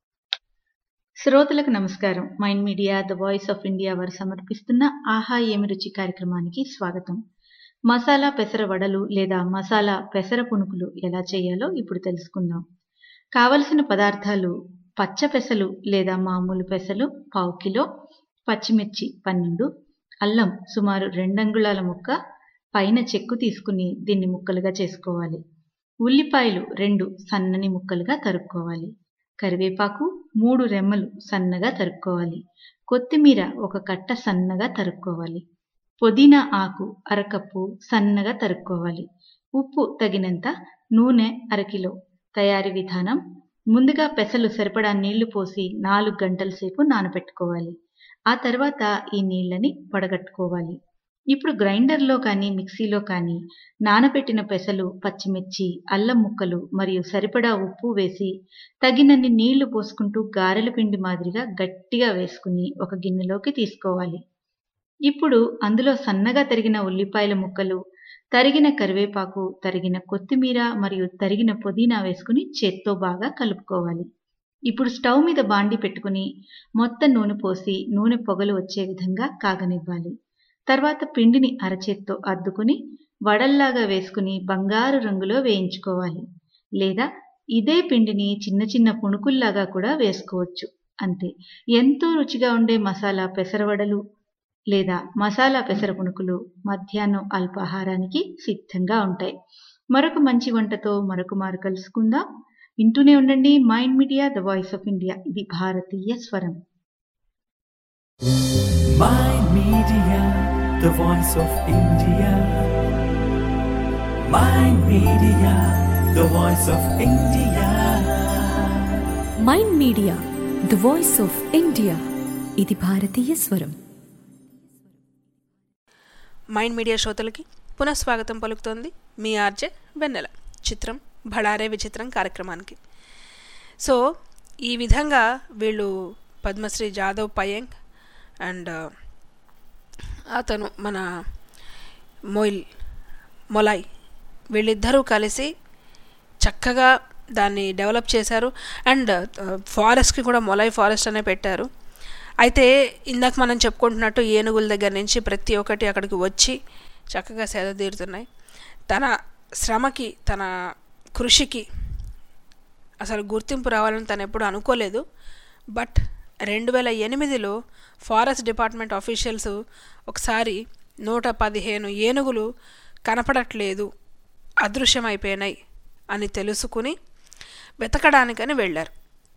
[SPEAKER 7] శ్రోతలకు నమస్కారం mind media the voice of India వారు సమర్పిస్తున్న ఆహా ఏమి రుచి కార్యక్రమానికి స్వాగతం మసాలా పెసర వడలు లేదా మసాలా పెసర పునుకులు ఎలా చేయాలో ఇప్పుడు తెలుసుకుందాం కావలసిన పదార్థాలు పచ్చ పెసలు లేదా మామూలు పెసలు పావు కిలో పచ్చిమిర్చి పన్నెండు అల్లం సుమారు రెండంగుళాల ముక్క పైన చెక్కు తీసుకుని దీన్ని ముక్కలుగా చేసుకోవాలి ఉల్లిపాయలు రెండు సన్నని ముక్కలుగా తరుక్కోవాలి కరివేపాకు మూడు రెమ్మలు సన్నగా తరుక్కోవాలి కొత్తిమీర ఒక కట్ట సన్నగా తరుక్కోవాలి పుదీనా ఆకు అరకప్పు సన్నగా తరుక్కోవాలి ఉప్పు తగినంత నూనె అరకిలో తయారీ విధానం ముందుగా పెసలు సరిపడా నీళ్లు పోసి నాలుగు గంటల సేపు నానబెట్టుకోవాలి ఆ తర్వాత ఈ నీళ్ళని వడగట్టుకోవాలి ఇప్పుడు గ్రైండర్లో కానీ మిక్సీలో కానీ నానబెట్టిన పెసలు పచ్చిమిర్చి అల్లం ముక్కలు మరియు సరిపడా ఉప్పు వేసి తగినన్ని నీళ్లు పోసుకుంటూ గారెల పిండి మాదిరిగా గట్టిగా వేసుకుని ఒక గిన్నెలోకి తీసుకోవాలి ఇప్పుడు అందులో సన్నగా తరిగిన ఉల్లిపాయల ముక్కలు తరిగిన కరివేపాకు తరిగిన కొత్తిమీర మరియు తరిగిన పుదీనా వేసుకుని చేత్తో బాగా కలుపుకోవాలి ఇప్పుడు స్టవ్ మీద బాండి పెట్టుకుని మొత్తం నూనె పోసి నూనె పొగలు వచ్చే విధంగా కాగనివ్వాలి తర్వాత పిండిని అరచేత్తో అద్దుకుని వడల్లాగా వేసుకుని బంగారు రంగులో వేయించుకోవాలి లేదా ఇదే పిండిని చిన్న చిన్న పుణుకుల్లాగా కూడా వేసుకోవచ్చు అంతే ఎంతో రుచిగా ఉండే మసాలా పెసరవడలు లేదా మసాలా పెసర పుణుకులు మధ్యాహ్నం అల్పాహారానికి సిద్ధంగా ఉంటాయి మరొక మంచి వంటతో మరొక మారు కలుసుకుందాం వింటూనే ఉండండి mind media the voice of India ఇది భారతీయ స్వరం
[SPEAKER 1] Mind Media, the voice of India. Mind Media, the voice of India.
[SPEAKER 8] Mind media the voice of India ఇది భారతీయ స్వరం
[SPEAKER 5] మైండ్ మీడియా శ్రోతలకి పునఃస్వాగతం పలుకుతోంది మీ ఆర్జే వెన్నెల చిత్రం భళారే విచిత్రం కార్యక్రమానికి సో ఈ విధంగా వీళ్ళు పద్మశ్రీ జాదవ్ పయంగ్ అండ్ అతను మన మొయిల్ మొలాయ్ వీళ్ళిద్దరూ కలిసి చక్కగా దాన్ని డెవలప్ చేశారు అండ్ ఫారెస్ట్కి కూడా మొలై ఫారెస్ట్ అనే పెట్టారు అయితే ఇందాక మనం చెప్పుకుంటున్నట్టు ఏనుగుల దగ్గర నుంచి ప్రతి ఒక్కటి అక్కడికి వచ్చి చక్కగా సేద తీరుతున్నాయి తన శ్రమకి తన కృషికి అసలు గుర్తింపు రావాలని తను ఎప్పుడు అనుకోలేదు బట్ రెండు వేల ఎనిమిదిలో ఫారెస్ట్ డిపార్ట్మెంట్ ఆఫీషియల్స్ ఒకసారి నూట పదిహేను ఏనుగులు కనపడట్లేదు అదృశ్యమైపోయినాయి అని తెలుసుకుని వెతకడానికని వెళ్ళారు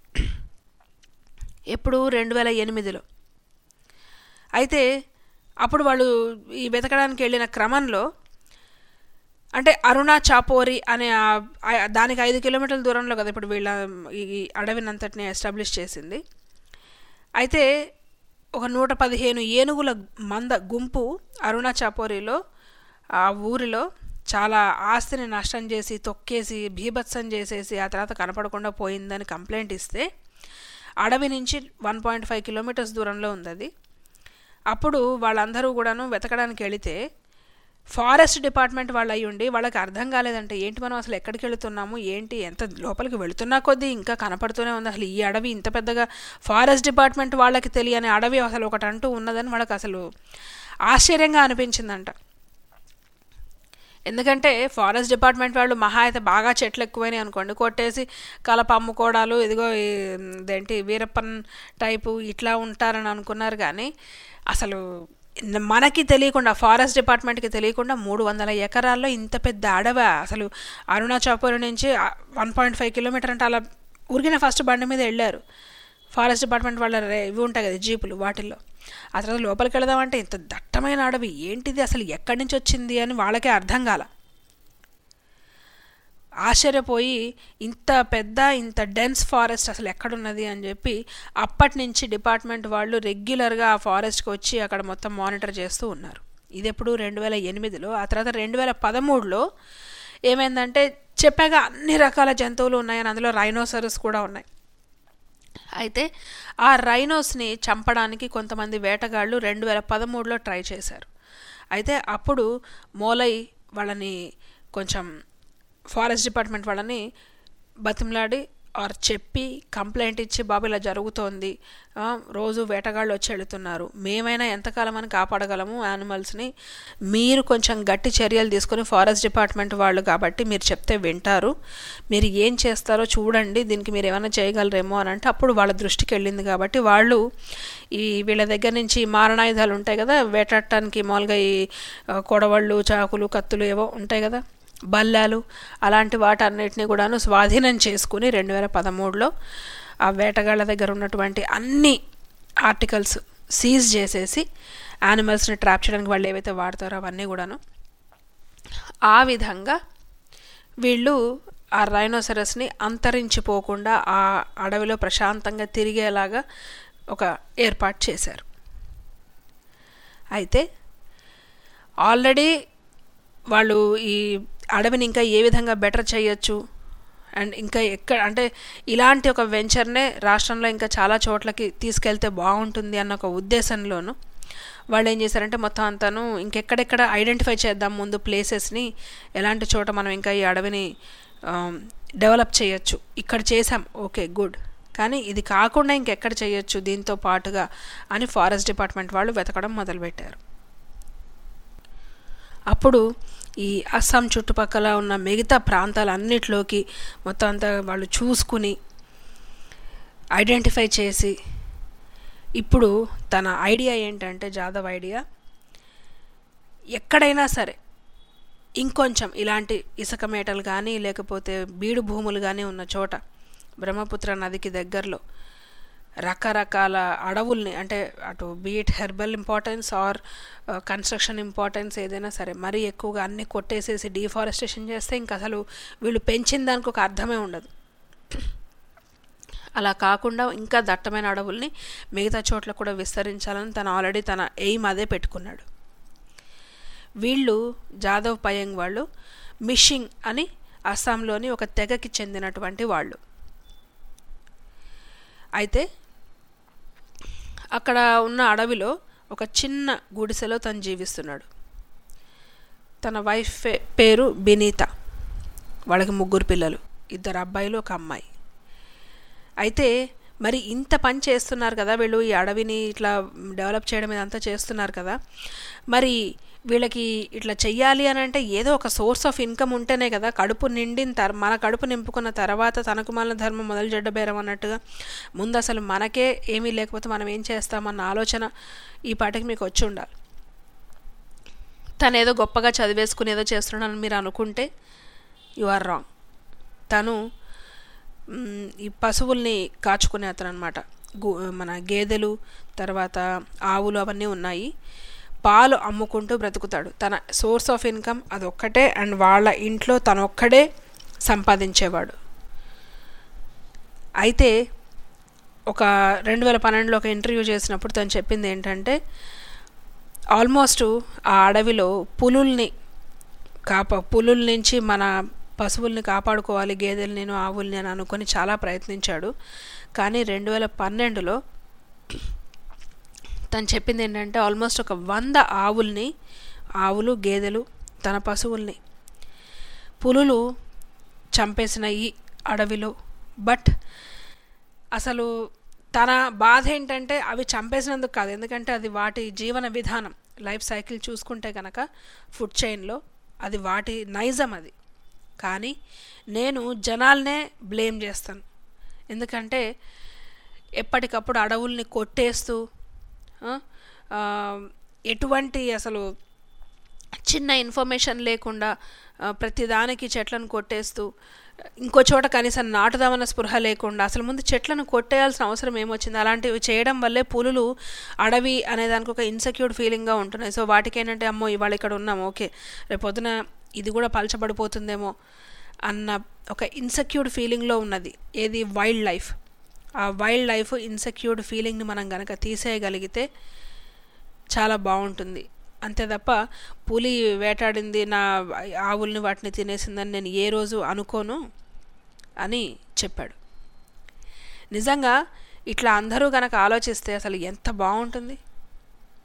[SPEAKER 5] ఎప్పుడు రెండు వేల ఎనిమిదిలో అయితే అప్పుడు వాళ్ళు ఈ వెతకడానికి వెళ్ళిన క్రమంలో అంటే అరుణా చాపోరి అనే దానికి ఐదు కిలోమీటర్ల దూరంలో కదా ఇప్పుడు వీళ్ళ ఈ అడవినంతటిని ఎస్టాబ్లిష్ చేసింది అయితే ఒక నూట పదిహేను ఏనుగుల మంద గుంపు అరుణా చాపోరిలో ఆ ఊరిలో చాలా ఆస్తిని నష్టం చేసి తొక్కేసి భీభత్సం చేసేసి ఆ తర్వాత కనపడకుండా పోయిందని కంప్లైంట్ ఇస్తే అడవి నుంచి వన్ పాయింట్ ఫైవ్ కిలోమీటర్స్ దూరంలో ఉంది అది అప్పుడు వాళ్ళందరూ కూడాను వెతకడానికి వెళితే ఫారెస్ట్ డిపార్ట్మెంట్ వాళ్ళు అయ్యి ఉండి వాళ్ళకి అర్థం కాలేదంటే ఏంటి మనం అసలు ఎక్కడికి వెళుతున్నాము ఏంటి ఎంత లోపలికి వెళుతున్నా కొద్దీ ఇంకా కనపడుతూనే ఉంది అసలు ఈ అడవి ఇంత పెద్దగా ఫారెస్ట్ డిపార్ట్మెంట్ వాళ్ళకి తెలియని అడవి అసలు ఒకటి అంటూ ఉన్నదని వాళ్ళకి అసలు ఆశ్చర్యంగా అనిపించిందంట ఎందుకంటే ఫారెస్ట్ డిపార్ట్మెంట్ వాళ్ళు మహా అయితే బాగా చెట్లు ఎక్కువైనాయి అనుకోండి కొట్టేసి కలప అమ్ముకోవడాలు ఇదిగో ఇదేంటి వీరప్పన్ టైపు ఇట్లా ఉంటారని అనుకున్నారు కానీ అసలు మనకి తెలియకుండా ఫారెస్ట్ డిపార్ట్మెంట్కి తెలియకుండా మూడు వందల ఎకరాల్లో ఇంత పెద్ద అడవ అసలు అరుణాచాపూర్ నుంచి వన్ పాయింట్ ఫైవ్ కిలోమీటర్ అంటే అలా ఊరికిన ఫస్ట్ బండి మీద వెళ్ళారు ఫారెస్ట్ డిపార్ట్మెంట్ వాళ్ళ ఇవి ఉంటాయి కదా జీపులు వాటిల్లో ఆ తర్వాత లోపలికి వెళదామంటే ఇంత దట్టమైన అడవి ఏంటిది అసలు ఎక్కడి నుంచి వచ్చింది అని వాళ్ళకే అర్థం కాల ఆశ్చర్యపోయి ఇంత పెద్ద ఇంత డెన్స్ ఫారెస్ట్ అసలు ఎక్కడున్నది అని చెప్పి అప్పటి నుంచి డిపార్ట్మెంట్ వాళ్ళు రెగ్యులర్గా ఆ ఫారెస్ట్కి వచ్చి అక్కడ మొత్తం మానిటర్ చేస్తూ ఉన్నారు ఇది ఎప్పుడు రెండు వేల ఎనిమిదిలో ఆ తర్వాత రెండు వేల పదమూడులో ఏమైందంటే చెప్పాక అన్ని రకాల జంతువులు ఉన్నాయని అందులో రైనోసరస్ కూడా ఉన్నాయి అయితే ఆ రైనోస్ని చంపడానికి కొంతమంది వేటగాళ్ళు రెండు వేల పదమూడులో ట్రై చేశారు అయితే అప్పుడు మోలై వాళ్ళని కొంచెం ఫారెస్ట్ డిపార్ట్మెంట్ వాళ్ళని బతిమలాడి ఆర్ చెప్పి కంప్లైంట్ ఇచ్చి బాబు ఇలా జరుగుతోంది ఆ, రోజు వేటగాళ్ళు వచ్చి వెళుతున్నారు మేమైనా ఎంతకాలం అని కాపాడగలము యానిమల్స్ని మీరు కొంచెం గట్టి చర్యలు తీసుకొని ఫారెస్ట్ డిపార్ట్మెంట్ వాళ్ళు కాబట్టి మీరు చెప్తే వింటారు మీరు ఏం చేస్తారో చూడండి దీనికి మీరు ఏమైనా చేయగలరేమో అని అంటే అప్పుడు వాళ్ళ దృష్టికి వెళ్ళింది కాబట్టి వాళ్ళు ఈ వీళ్ళ దగ్గర నుంచి మారణాయుధాలు ఉంటాయి కదా వేటాడటానికి మామూలుగా ఈ ఆ, కొడవళ్ళు చాకులు కత్తులు ఏవో ఉంటాయి కదా బల్లాలు అలాంటి వాటన్నిటిని కూడాను స్వాధీనం చేసుకుని రెండు వేల పదమూడులో ఆ వేటగాళ్ళ దగ్గర ఉన్నటువంటి అన్ని ఆర్టికల్స్ సీజ్ చేసేసి యానిమల్స్ని ట్రాప్ చేయడానికి వాళ్ళు ఏవైతే వాడతారో అవన్నీ కూడాను ఆ విధంగా వీళ్ళు ఆ రైనోసరస్ని అంతరించిపోకుండా ఆ అడవిలో ప్రశాంతంగా తిరిగేలాగా ఒక ఏర్పాటు చేశారు అయితే ఆల్రెడీ వాళ్ళు ఈ అడవిని ఇంకా ఏ విధంగా బెటర్ చేయొచ్చు అండ్ ఇంకా ఎక్కడ అంటే ఇలాంటి ఒక వెంచర్నే రాష్ట్రంలో ఇంకా చాలా చోట్లకి తీసుకెళ్తే బాగుంటుంది అన్న ఒక ఉద్దేశంలోను వాళ్ళు ఏం చేశారంటే మొత్తం అంతాను ఇంకెక్కడెక్కడ ఐడెంటిఫై చేద్దాం ముందు ప్లేసెస్ని ఎలాంటి చోట మనం ఇంకా ఈ అడవిని డెవలప్ చేయొచ్చు ఇక్కడ చేసాం ఓకే గుడ్ కానీ ఇది కాకుండా ఇంకెక్కడ చేయొచ్చు దీంతో పాటుగా అని ఫారెస్ట్ డిపార్ట్మెంట్ వాళ్ళు వెతకడం మొదలుపెట్టారు అప్పుడు ఈ అస్సాం చుట్టుపక్కల ఉన్న మిగతా ప్రాంతాలన్నిటిలోకి మొత్తం అంతా వాళ్ళు చూసుకుని ఐడెంటిఫై చేసి ఇప్పుడు తన ఐడియా ఏంటంటే జాదవ్ ఐడియా ఎక్కడైనా సరే ఇంకొంచెం ఇలాంటి ఇసుక మేటలు కానీ లేకపోతే బీడు భూములు కానీ ఉన్న చోట బ్రహ్మపుత్ర నదికి దగ్గరలో రకరకాల అడవుల్ని అంటే అటు be it herbal importance or construction importance ఏదైనా సరే మరీ ఎక్కువగా అన్ని కొట్టేసేసి డీఫారెస్టేషన్ చేస్తే ఇంక అసలు వీళ్ళు పెంచిన దానికి ఒక అర్థమే ఉండదు అలా కాకుండా ఇంకా దట్టమైన అడవుల్ని మిగతా చోట్ల కూడా విస్తరించాలని తను ఆల్రెడీ తన ఎయిమ్ అదే పెట్టుకున్నాడు వీళ్ళు జాదవ్ పయంగ్ వాళ్ళు మిషింగ్ అని అస్సాంలోని ఒక తెగకి చెందినటువంటి వాళ్ళు అయితే అక్కడ ఉన్న అడవిలో ఒక చిన్న గుడిసెలో తను జీవిస్తున్నాడు తన వైఫ్ పేరు బినీత వాళ్ళకి ముగ్గురు పిల్లలు ఇద్దరు అబ్బాయిలు ఒక అమ్మాయి అయితే మరి ఇంత పని చేస్తున్నారు కదా వీళ్ళు ఈ అడవిని ఇట్లా డెవలప్ చేయడం ఇదంతా చేస్తున్నారు కదా మరి వీళ్ళకి ఇట్లా చెయ్యాలి అని అంటే ఏదో ఒక సోర్స్ ఆఫ్ ఇన్కమ్ ఉంటేనే కదా కడుపు నిండిన తర్ మన కడుపు నింపుకున్న తర్వాత తనకు మన ధర్మం మొదలు జడ్డబేరం అన్నట్టుగా ముందు అసలు మనకే ఏమీ లేకపోతే మనం ఏం చేస్తామన్న ఆలోచన ఈ పాటికి మీకు వచ్చి ఉండాలి తను ఏదో గొప్పగా చదివేసుకుని ఏదో చేస్తున్నాడని మీరు అనుకుంటే యు ఆర్ రాంగ్ తను ఈ పశువుల్ని కాచుకునే అతను అనమాట మన గేదెలు తర్వాత ఆవులు అవన్నీ ఉన్నాయి పాలు అమ్ముకుంటూ బ్రతుకుతాడు తన సోర్స్ ఆఫ్ ఇన్కమ్ అదొక్కటే అండ్ వాళ్ళ ఇంట్లో తనొక్కడే సంపాదించేవాడు అయితే ఒక రెండు వేల పన్నెండులో ఒక ఇంటర్వ్యూ చేసినప్పుడు తను చెప్పింది ఏంటంటే ఆల్మోస్ట్ ఆ అడవిలో పులుల్ని కాప పులుల నుంచి మన పశువుల్ని కాపాడుకోవాలి గేదెలు నేను ఆవుల్ని అని అనుకొని చాలా ప్రయత్నించాడు కానీ రెండు వేల పన్నెండులో తను చెప్పింది ఏంటంటే ఆల్మోస్ట్ ఒక వంద ఆవుల్ని ఆవులు గేదెలు తన పశువుల్ని పులులు చంపేసిన ఈ అడవిలో బట్ అసలు తన బాధ ఏంటంటే అవి చంపేసినందుకు కాదు ఎందుకంటే అది వాటి జీవన విధానం లైఫ్ సైకిల్ చూసుకుంటే కనుక ఫుడ్ చైన్లో అది వాటి నైజం అది కానీ నేను జనాల్నే బ్లేమ్ చేస్తాను ఎందుకంటే ఎప్పటికప్పుడు అడవుల్ని కొట్టేస్తూ ఎటువంటి అసలు చిన్న ఇన్ఫర్మేషన్ లేకుండా ప్రతిదానికి చెట్లను కొట్టేస్తూ ఇంకో చోట కనీసం నాటుదామన్న స్పృహ లేకుండా అసలు ముందు చెట్లను కొట్టేయాల్సిన అవసరం ఏమొచ్చింది అలాంటివి చేయడం వల్లే పులులు అడవి అనే దానికి ఒక ఇన్సెక్యూర్డ్ ఫీలింగ్గా ఉంటున్నాయి సో వాటికి ఏంటంటే అమ్మో ఇవాళ ఇక్కడ ఉన్నాం ఓకే రేపొద్దున ఇది కూడా పలచబడిపోతుందేమో అన్న ఒక ఇన్సెక్యూర్డ్ ఫీలింగ్లో ఉన్నది ఏది వైల్డ్ లైఫ్ ఆ వైల్డ్ లైఫ్ ఇన్సెక్యూర్డ్ ఫీలింగ్ని మనం కనుక తీసేయగలిగితే చాలా బాగుంటుంది అంతే తప్ప పులి వేటాడింది నా ఆవుల్ని వాటిని తినేసిందని నేను ఏ రోజు అనుకోను అని చెప్పాడు నిజంగా ఇట్లా అందరూ గనక ఆలోచిస్తే అసలు ఎంత బాగుంటుంది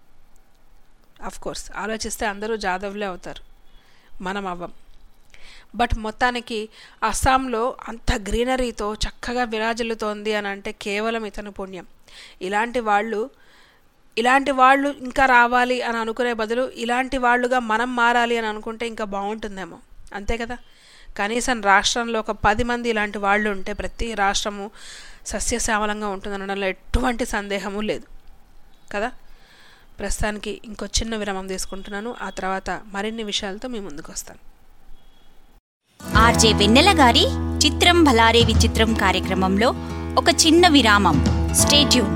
[SPEAKER 5] కోర్స్ ఆలోచిస్తే అందరూ జాదవ్లే అవుతారు మనం అవ్వం బట్ మొత్తానికి అస్సాంలో అంత గ్రీనరీతో చక్కగా విరాజిల్లుతోంది అని అంటే కేవలం ఇతను పుణ్యం ఇలాంటి వాళ్ళు ఇలాంటి వాళ్ళు ఇంకా రావాలి అని అనుకునే బదులు ఇలాంటి వాళ్ళుగా మనం మారాలి అని అనుకుంటే ఇంకా బాగుంటుందేమో అంతే కదా కనీసం రాష్ట్రంలో ఒక పది మంది ఇలాంటి వాళ్ళు ఉంటే ప్రతి రాష్ట్రము సస్యశ్యామలంగా ఉంటుందనడంలో ఎటువంటి సందేహము లేదు కదా ప్రస్తుతానికి ఇంకో చిన్న విరామం తీసుకుంటున్నాను ఆ తర్వాత మరిన్ని విషయాలతో మీ ముందుకు వస్తాను
[SPEAKER 6] ఆర్జే వెన్నెల గారి చిత్రం భలారే విచిత్రం కార్యక్రమంలో ఒక చిన్న విరామం స్టేట్యూన్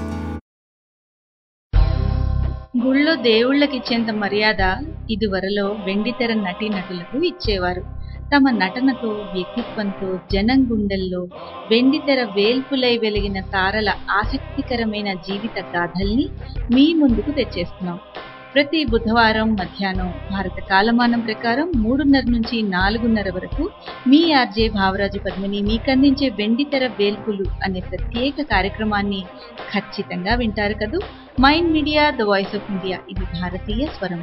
[SPEAKER 7] గుళ్ళో దేవుళ్ళకిచ్చేంత మర్యాద ఇదివరలో వెండితెర నటీనటులకు ఇచ్చేవారు తమ నటనతో వ్యక్తిత్వంతో జనం గుండెల్లో వెండితెర వేల్పులై వెలిగిన తారల ఆసక్తికరమైన జీవిత గాథల్ని మీ ముందుకు తెచ్చేస్తున్నాం ప్రతి బుధవారం మధ్యాహ్నం భారత కాలమానం ప్రకారం మూడున్నర నుంచి నాలుగున్నర వరకు మీ ఆర్జే భావరాజు పద్మిని మీకందించే వెండితెర వేల్పులు అనే ప్రత్యేక కార్యక్రమాన్ని ఖచ్చితంగా వింటారు కదూ mind media the voice of India ఇది భారతీయ స్వరం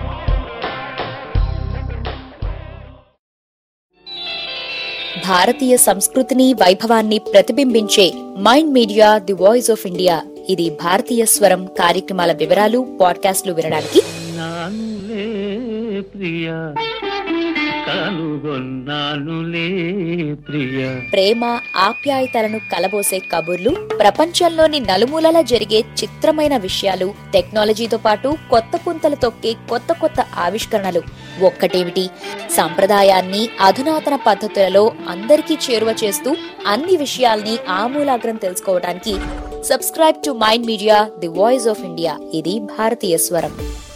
[SPEAKER 2] భారతీయ సంస్కృతిని వైభవాన్ని ప్రతిబింబించే mind media the voice of India ఇది భారతీయ స్వరం కార్యక్రమాల వివరాలు పాడ్కాస్ట్లు వినడానికి
[SPEAKER 1] నానులే ప్రియ కనుగొన్నానులే ప్రియ
[SPEAKER 2] ప్రేమ ఆప్యాయతలను కలబోసే కబుర్లు ప్రపంచంలోని నలుమూలలా జరిగే చిత్రమైన విషయాలు టెక్నాలజీతో పాటు కొత్త పుంతలు తొక్కే కొత్త కొత్త ఆవిష్కరణలు ఒక్కటేమిటి సంప్రదాయాన్ని అధునాతన పద్ధతులలో అందరికీ చేరువ చేస్తూ అన్ని విషయాల్ని ఆమూలాగ్రం తెలుసుకోవడానికి subscribe to mind media the voice of India ఇది భారతీయ స్వరం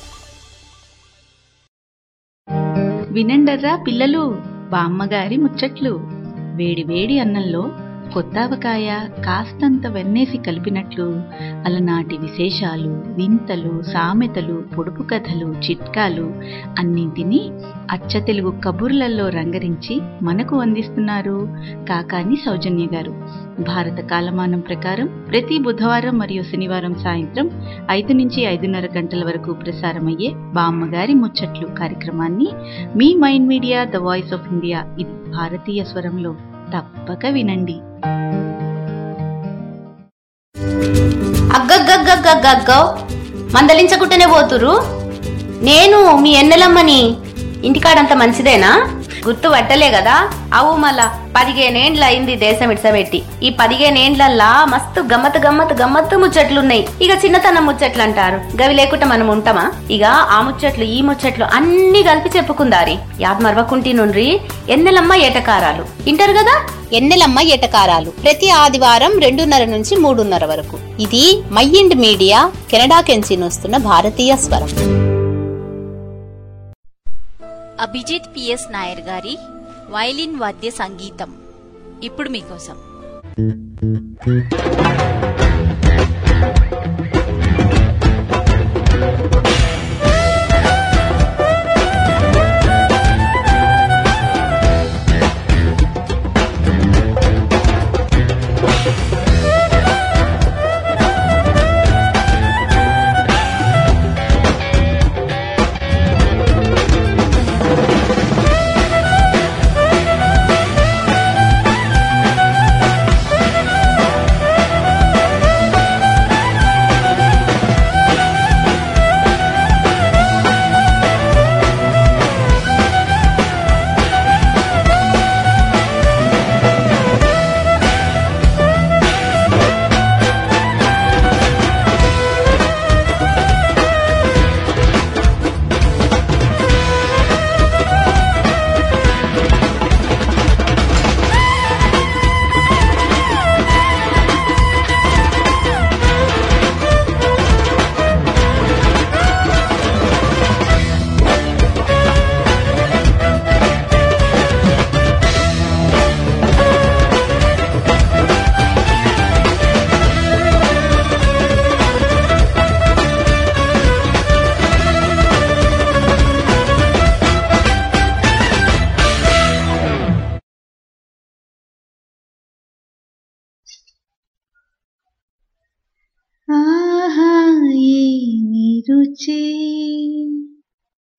[SPEAKER 7] వినండర్రా పిల్లలు బామ్మగారి ముచ్చట్లు వేడి వేడి అన్నంలో కొత్తావకాయ కాస్తంత వెన్నేసి కలిపినట్లు అలనాటి విశేషాలు వింతలు సామెతలు పొడుపు కథలు చిట్కాలు అన్నింటినీ అచ్చ తెలుగు కబుర్లలో రంగరించి మనకు అందిస్తున్నారు కాకాని సౌజన్య గారు భారత కాలమానం ప్రకారం ప్రతి బుధవారం మరియు శనివారం సాయంత్రం ఐదు నుంచి ఐదున్నర గంటల వరకు ప్రసారమయ్యే బామ్మగారి ముచ్చట్లు కార్యక్రమాన్ని మీ mind media the voice of India ఇది భారతీయ స్వరంలో తప్పక వినండి
[SPEAKER 13] అగ్గగ్గగ్గగ్గగ్గో మందలించకుంటేనే పోతురు నేను మీ ఎన్నెలమ్మని ఇంటికాడంత మంచిదేనా గుర్తు పట్టలే కదా అవు మళ్ళా పదిహేనేండ్ల అయింది దేశం ఇడ్సబెట్టి ఈ పదిహేనేండ్లల్లా మస్తు గమ్మత్ గమ్మత్ గమ్మత్తు ముచ్చట్లున్నాయి ఇక చిన్నతనం ముచ్చట్లు అంటారు గవి లేకుండా మనం ఉంటామా ఇక ఆ ముచ్చట్లు ఈ ముచ్చట్లు అన్ని కలిపి చెప్పుకుందారి యాద్ మరవకుంటి నుండ్రి ఎన్నెలమ్మ ఏటకారాలు ఇంటారు కదా ఎన్నెలమ్మ ఏటకారాలు ప్రతి ఆదివారం రెండున్నర నుంచి మూడున్నర వరకు ఇది మైండ్ మీడియా కెనడా కెంచి వస్తున్న భారతీయ స్వరం
[SPEAKER 6] అభిజిత్ పిఎస్ నాయర్ గారి వైలిన్ వాద్య సంగీతం ఇప్పుడు మీకోసం
[SPEAKER 7] ఆహా ఏమి రుచి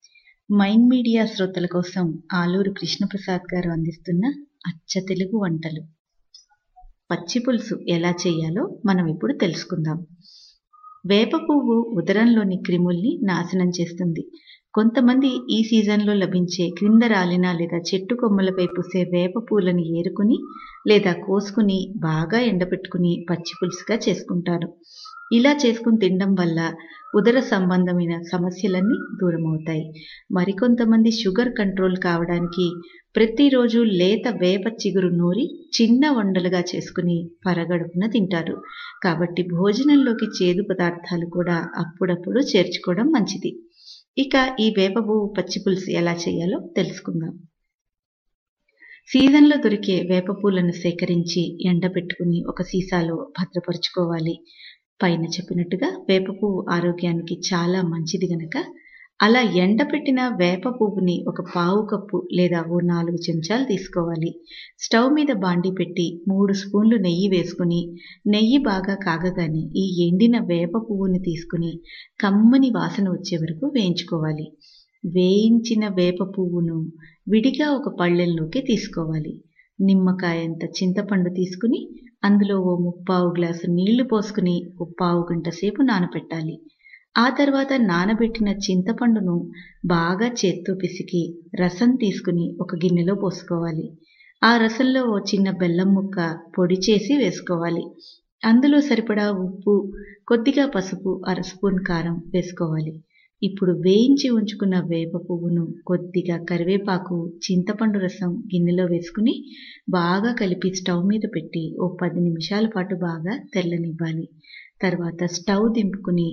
[SPEAKER 7] మైండ్ మీడియా శ్రోతల కోసం ఆలూరు కృష్ణప్రసాద్ గారు అందిస్తున్న అచ్చ తెలుగు వంటలు పచ్చి పులుసు ఎలా చేయాలో మనం ఇప్పుడు తెలుసుకుందాం వేప పువ్వు ఉదరంలోని క్రిముల్ని నాశనం చేస్తుంది కొంతమంది ఈ సీజన్లో లభించే క్రింద రాలిన లేదా చెట్టు కొమ్మలపై పూసే వేప పూలను ఏరుకుని లేదా కోసుకుని బాగా ఎండబెట్టుకుని పచ్చి పులుసుగా చేసుకుంటారు ఇలా చేసుకుని తినడం వల్ల ఉదర సంబంధమైన సమస్యలన్నీ దూరం అవుతాయి మరికొంతమంది షుగర్ కంట్రోల్ కావడానికి ప్రతిరోజు లేత వేప చిగురు నూరి చిన్న వండలుగా చేసుకుని పరగడుపున తింటారు కాబట్టి భోజనంలోకి చేదు పదార్థాలు కూడా అప్పుడప్పుడు చేర్చుకోవడం మంచిది ఇక ఈ వేప పువ్వు పచ్చి పులుసు ఎలా చేయాలో తెలుసుకుందాం సీజన్లో దొరికే వేప పూలను సేకరించి ఎండబెట్టుకుని ఒక సీసాలో భద్రపరుచుకోవాలి పైన చెప్పినట్టుగా వేప పువ్వు ఆరోగ్యానికి చాలా మంచిది గనక అలా ఎండబెట్టిన వేప పువ్వుని ఒక పావు కప్పు లేదా ఓ నాలుగు చెంచాలు తీసుకోవాలి స్టవ్ మీద బాండి పెట్టి మూడు స్పూన్లు నెయ్యి వేసుకుని నెయ్యి బాగా కాగగానే ఈ ఎండిన వేప పువ్వుని తీసుకుని కమ్మని వాసన వచ్చే వరకు వేయించుకోవాలి వేయించిన వేప పువ్వును విడిగా ఒక పళ్ళెల్లోకి తీసుకోవాలి నిమ్మకాయంత చింతపండు తీసుకుని అందులో ఓ ముప్పావు గ్లాసు నీళ్లు పోసుకుని ఓ పావు గంట సేపు నానబెట్టాలి ఆ తర్వాత నానబెట్టిన చింతపండును బాగా చేత్తో పిసికి రసం తీసుకుని ఒక గిన్నెలో పోసుకోవాలి ఆ రసంలో ఓ చిన్న బెల్లం ముక్క పొడి చేసి వేసుకోవాలి అందులో సరిపడా ఉప్పు కొద్దిగా పసుపు అర స్పూన్ కారం వేసుకోవాలి ఇప్పుడు వేయించి ఉంచుకున్న వేప పువ్వును కొద్దిగా కరివేపాకు చింతపండు రసం గిన్నెలో వేసుకుని బాగా కలిపి స్టవ్ మీద పెట్టి ఓ పది నిమిషాల పాటు బాగా తెల్లనివ్వాలి తర్వాత స్టవ్ దింపుకుని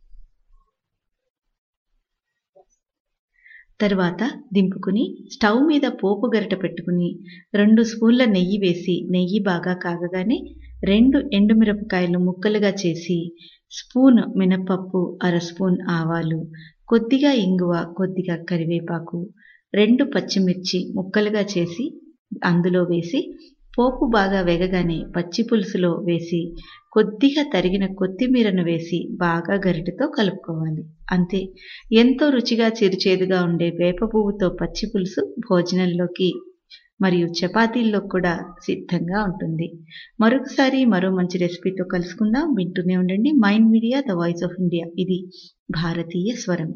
[SPEAKER 7] తర్వాత దింపుకుని స్టవ్ మీద పోపు గరిట పెట్టుకుని రెండు స్పూన్ల నెయ్యి వేసి నెయ్యి బాగా కాగగానే రెండు ఎండుమిరపకాయలు ముక్కలుగా చేసి స్పూన్ మినపప్పు అర స్పూన్ ఆవాలు కొద్దిగా ఇంగువ కొద్దిగా కరివేపాకు రెండు పచ్చిమిర్చి ముక్కలుగా చేసి అందులో వేసి పోపు బాగా వేగగానే పచ్చి పులుసులో వేసి కొద్దిగా తరిగిన కొత్తిమీరను వేసి బాగా గరిటెతో కలుపుకోవాలి అంతే ఎంతో రుచిగా చిరుచేదుగా ఉండే వేప పువ్వుతో పచ్చి పులుసు భోజనంలోకి మరియు చపాతీల్లో కూడా సిద్ధంగా ఉంటుంది మరొకసారి మరో మంచి రెసిపీతో కలుసుకుందాం వింటూనే ఉండండి mind media the voice of India ఇది భారతీయ స్వరం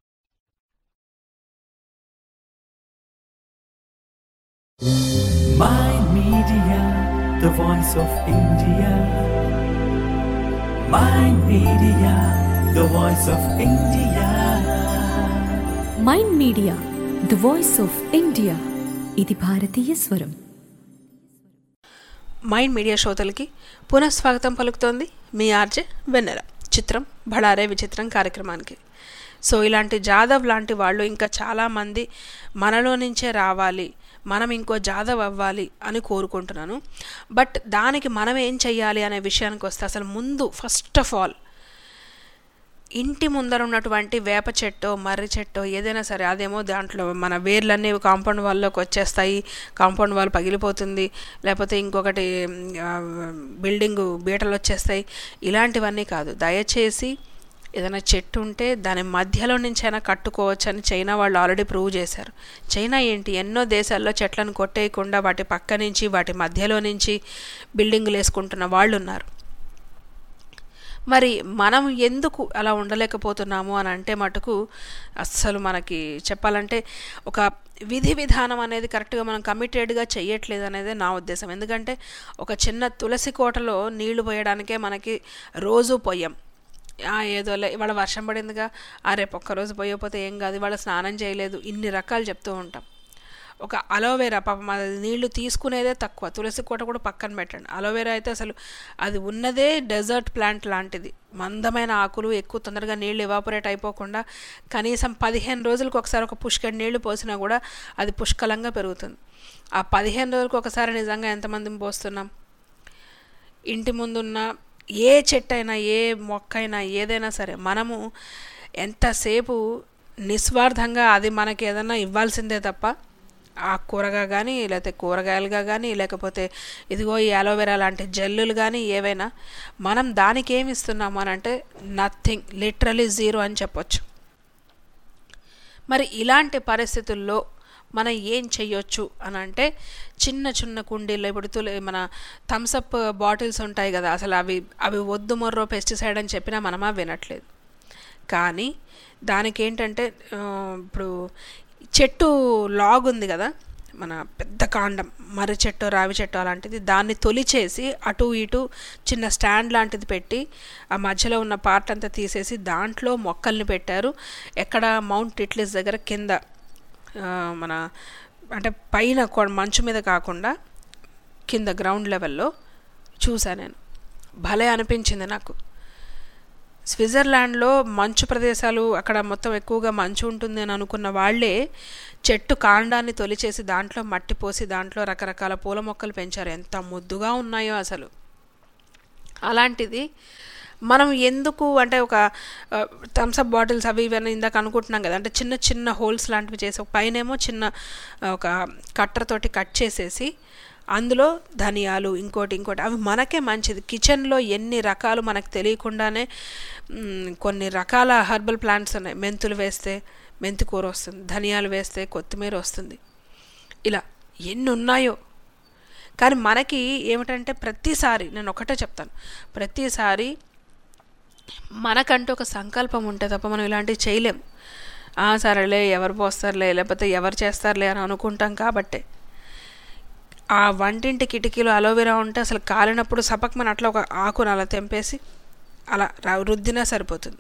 [SPEAKER 1] Mind Media, the voice of India. Mind Media, the voice of India.
[SPEAKER 8] Mind media the voice of India ఇది భారతీయ స్వరం
[SPEAKER 5] మైండ్ మీడియా శ్రోతలకి పునఃస్వాగతం పలుకుతోంది మీ ఆర్జే వెన్నెల చిత్రం బడారే విచిత్రం కార్యక్రమానికి సో ఇలాంటి జాదవ్ లాంటి వాళ్ళు ఇంకా చాలామంది మనలో నుంచే రావాలి మనం ఇంకో జాదవ్ అవ్వాలి అని కోరుకుంటున్నాను బట్ దానికి మనం ఏం చెయ్యాలి అనే విషయానికి వస్తే అసలు ముందు ఫస్ట్ ఆఫ్ ఆల్ ఇంటి ముందర ఉన్నటువంటి వేప చెట్టో మర్రి చెట్టో ఏదైనా సరే అదేమో దాంట్లో మన వేర్లన్నీ కాంపౌండ్ వాళ్ళలోకి వచ్చేస్తాయి కాంపౌండ్ వాల్ పగిలిపోతుంది లేకపోతే ఇంకొకటి బిల్డింగ్ బీటలు వచ్చేస్తాయి ఇలాంటివన్నీ కాదు దయచేసి ఏదైనా చెట్టు ఉంటే దాని మధ్యలో నుంచైనా కట్టుకోవచ్చు అని చైనా వాళ్ళు ఆల్రెడీ ప్రూవ్ చేశారు చైనా ఏంటి ఎన్నో దేశాల్లో చెట్లను కొట్టేయకుండా వాటి పక్క నుంచి వాటి మధ్యలో నుంచి బిల్డింగులు వేసుకుంటున్న వాళ్ళు ఉన్నారు మరి మనం ఎందుకు అలా ఉండలేకపోతున్నాము అని అంటే మటుకు అస్సలు మనకి చెప్పాలంటే ఒక విధి విధానం అనేది కరెక్ట్గా మనం కమిటెడ్గా చెయ్యట్లేదు అనేది నా ఉద్దేశం ఎందుకంటే ఒక చిన్న తులసి కోటలో నీళ్లు పోయడానికే మనకి రోజు పోయాం ఏదోలే ఇవాళ వర్షం పడిందిగా ఆ రేపు ఒక్కరోజు పోయకపోతే ఏం కాదు ఇవాళ స్నానం చేయలేదు ఇన్ని రకాలు చెప్తూ ఉంటాం ఒక అలోవెరా పాపం అది నీళ్లు తీసుకునేదే తక్కువ తులసి కోట కూడా పక్కన పెట్టండి అలోవెరా అయితే అసలు అది ఉన్నదే డెజర్ట్ ప్లాంట్ లాంటిది మందమైన ఆకులు ఎక్కువ తొందరగా నీళ్లు ఎవాపరేట్ అయిపోకుండా కనీసం పదిహేను రోజులకు ఒకసారి ఒక పుష్కడి నీళ్లు పోసినా కూడా అది పుష్కలంగా పెరుగుతుంది ఆ పదిహేను రోజులకు ఒకసారి నిజంగా ఎంతమందిని పోస్తున్నాం ఇంటి ముందున్న ఏ చెట్టు అయినా ఏ మొక్క అయినా ఏదైనా సరే మనము ఎంతసేపు నిస్వార్థంగా అది మనకి ఏదైనా ఇవ్వాల్సిందే తప్ప ఆ కూరగా కానీ లేకపోతే కూరగాయలుగా కానీ లేకపోతే ఇదిగో ఈ అలోవెరా లాంటి జెల్లులు కానీ ఏవైనా మనం దానికి ఏమి ఇస్తున్నాము అని అంటే నథింగ్ లిటరలీ జీరో అని చెప్పొచ్చు మరి ఇలాంటి పరిస్థితుల్లో మనం ఏం చెయ్యొచ్చు అని అంటే చిన్న చిన్న కుండీల్లో ఇప్పుడు తులి మన థమ్సప్ బాటిల్స్ ఉంటాయి కదా అసలు అవి అవి వద్దు మొర్రో పెస్టిసైడ్ అని చెప్పినా మనమా వినట్లేదు కానీ దానికి ఏంటంటే ఆ, ఇప్పుడు చెట్టు లాగ్ ఉంది కదా మన పెద్ద కాండం మర్రి చెట్టు రావి చెట్టు అలాంటిది దాన్ని తొలిచేసి అటు ఇటు చిన్న స్టాండ్ లాంటిది పెట్టి ఆ మధ్యలో ఉన్న పార్ట్ అంతా తీసేసి దాంట్లో మొక్కల్ని పెట్టారు ఎక్కడ మౌంట్ ఇట్లీస్ దగ్గర కింద ఆ, మన అంటే పైన కొ- మంచు మీద కాకుండా కింద గ్రౌండ్ లెవెల్లో చూసా నేను భలే అనిపించింది నాకు స్విట్జర్లాండ్లో మంచు ప్రదేశాలు అక్కడ మొత్తం ఎక్కువగా మంచు ఉంటుంది అని అనుకున్న వాళ్ళే చెట్టు కాండాన్ని తొలిచేసి దాంట్లో మట్టి పోసి దాంట్లో రకరకాల పూల మొక్కలు పెంచారు ఎంత ముద్దుగా ఉన్నాయో అసలు అలాంటిది మనం ఎందుకు అంటే ఒక థమ్స్అప్ బాటిల్స్ అవి ఇవన్నీ ఇందాక అనుకుంటున్నాం కదా అంటే చిన్న చిన్న హోల్స్ లాంటివి చేసి ఒక పైనేమో చిన్న ఆ, ఒక కట్టరతోటి కట్ చేసేసి అందులో ధనియాలు ఇంకోటి ఇంకోటి అవి మనకే మంచిది కిచెన్లో ఎన్ని రకాలు మనకు తెలియకుండానే మ్, కొన్ని రకాల హర్బల్ ప్లాంట్స్ ఉన్నాయి మెంతులు వేస్తే మెంతి కూర వస్తుంది ధనియాలు వేస్తే కొత్తిమీర వస్తుంది ఇలా ఎన్ని ఉన్నాయో కానీ మనకి ఏమిటంటే ప్రతిసారి నేను ఒకటే చెప్తాను ప్రతిసారి మనకంటూ ఒక సంకల్పం ఉంటే తప్ప మనం ఇలాంటివి చేయలేం "ఆ, సరేలే ఎవరు పోస్తారులే లేకపోతే ఎవరు చేస్తారులే అని అనుకుంటాం కాబట్టే ఆ వంటింటి కిటికీలో అలోవెరా ఉంటే అసలు కాలినప్పుడు సపక్ మన అట్లా ఒక ఆకును అలా తెంపేసి అలా రా- రుద్దినా సరిపోతుంది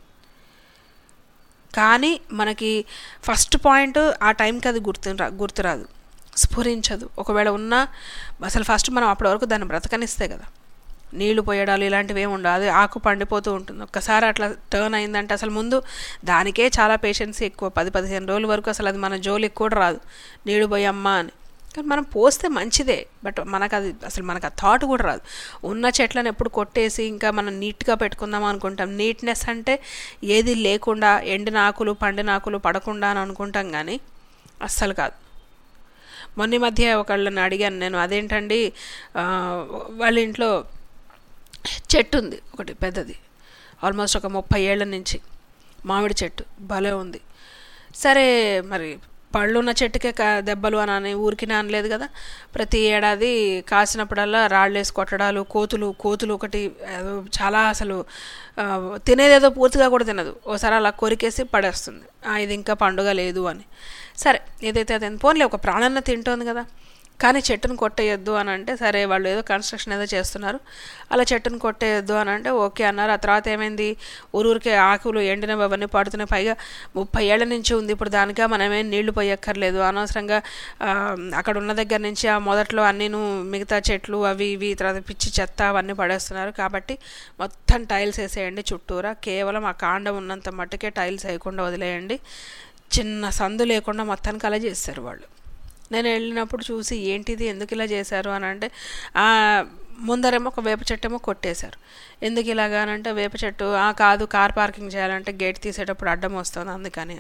[SPEAKER 5] కానీ మనకి ఫస్ట్ పాయింట్ ఆ టైంకి అది గుర్తు రా- గుర్తురాదు స్ఫురించదు ఒకవేళ ఉన్నా అసలు ఫస్ట్ మనం అప్పటి వరకు దాన్ని బ్రతకనిస్తే కదా నీళ్లు పోయడాలు ఇలాంటివి ఏమి ఉండవు అది ఆకు పండిపోతూ ఉంటుంది ఒక్కసారి అట్లా టర్న్ అయిందంటే అసలు ముందు దానికే చాలా పేషెన్స్ ఎక్కువ పది పదిహేను రోజుల వరకు అసలు అది మన జోలికి కూడా రాదు నీళ్లు పోయమ్మా అని కానీ మనం పోస్తే మంచిదే బట్ మనకు అది అసలు మనకు ఆ థాట్ కూడా రాదు ఉన్న చెట్లను ఎప్పుడు కొట్టేసి ఇంకా మనం నీట్గా పెట్టుకుందాం అనుకుంటాం నీట్నెస్ అంటే ఏది లేకుండా ఎండిన ఆకులు పండిన ఆకులు పడకుండా అని అనుకుంటాం కానీ అస్సలు కాదు మొన్న ఈ మధ్య ఒకళ్ళని అడిగాను నేను అదేంటండి ఆ, వాళ్ళ ఇంట్లో చెట్టు ఉంది ఒకటి పెద్దది ఆల్మోస్ట్ ఒక ముప్పై ఏళ్ళ నుంచి మామిడి చెట్టు భలే ఉంది సరే మరి పళ్ళున్న చెట్టుకే కా దెబ్బలు అని అని ఊరికి అనలేదు కదా ప్రతి ఏడాది కాసినప్పుడల్లా రాళ్ళేసి కొట్టడాలు కోతులు కోతులు ఒకటి ఏదో చాలా అసలు ఆ, తినేదేదో పూర్తిగా కూడా తినదు ఓసారి అలా కొరికేసి పడేస్తుంది "ఆ, ఇది ఇంకా పండుగ లేదు అని సరే ఏదైతే అది పోన్లే ఒక ప్రాణాన్న తింటోంది కదా కానీ చెట్టును కొట్టేయొద్దు అని అంటే సరే వాళ్ళు ఏదో కన్స్ట్రక్షన్ ఏదో చేస్తున్నారు అలా చెట్టును కొట్టేయొద్దు అని అంటే ఓకే అన్నారు ఆ తర్వాత ఏమైంది ఊరూరికే ఆకులు ఎండినవి అవన్నీ పడుతున్నాయి పైగా ముప్పై ఏళ్ల నుంచి ఉంది ఇప్పుడు దానికా మనమేం నీళ్లు పోయక్కర్లేదు అనవసరంగా ఆ, అక్కడ ఉన్న దగ్గర నుంచి ఆ మొదట్లో అన్నీను మిగతా చెట్లు అవి ఇవి తర్వాత పిచ్చి చెత్త అవన్నీ పడేస్తున్నారు కాబట్టి మొత్తం టైల్స్ వేసేయండి చుట్టూరా కేవలం ఆ కాండం ఉన్నంత మట్టుకే టైల్స్ వేయకుండా వదిలేయండి చిన్న సందు లేకుండా మొత్తానికి అలా చేస్తారు వాళ్ళు నేను వెళ్ళినప్పుడు చూసి ఏంటిది ఎందుకు ఇలా చేశారు అని అంటే "ఆ, ముందరేమో ఒక వేప చెట్టు ఏమో కొట్టేశారు ఎందుకు ఇలాగా అని అంటే వేప చెట్టు "ఆ, కాదు కార్ పార్కింగ్ చేయాలంటే గేట్ తీసేటప్పుడు అడ్డం వస్తుంది అందుకని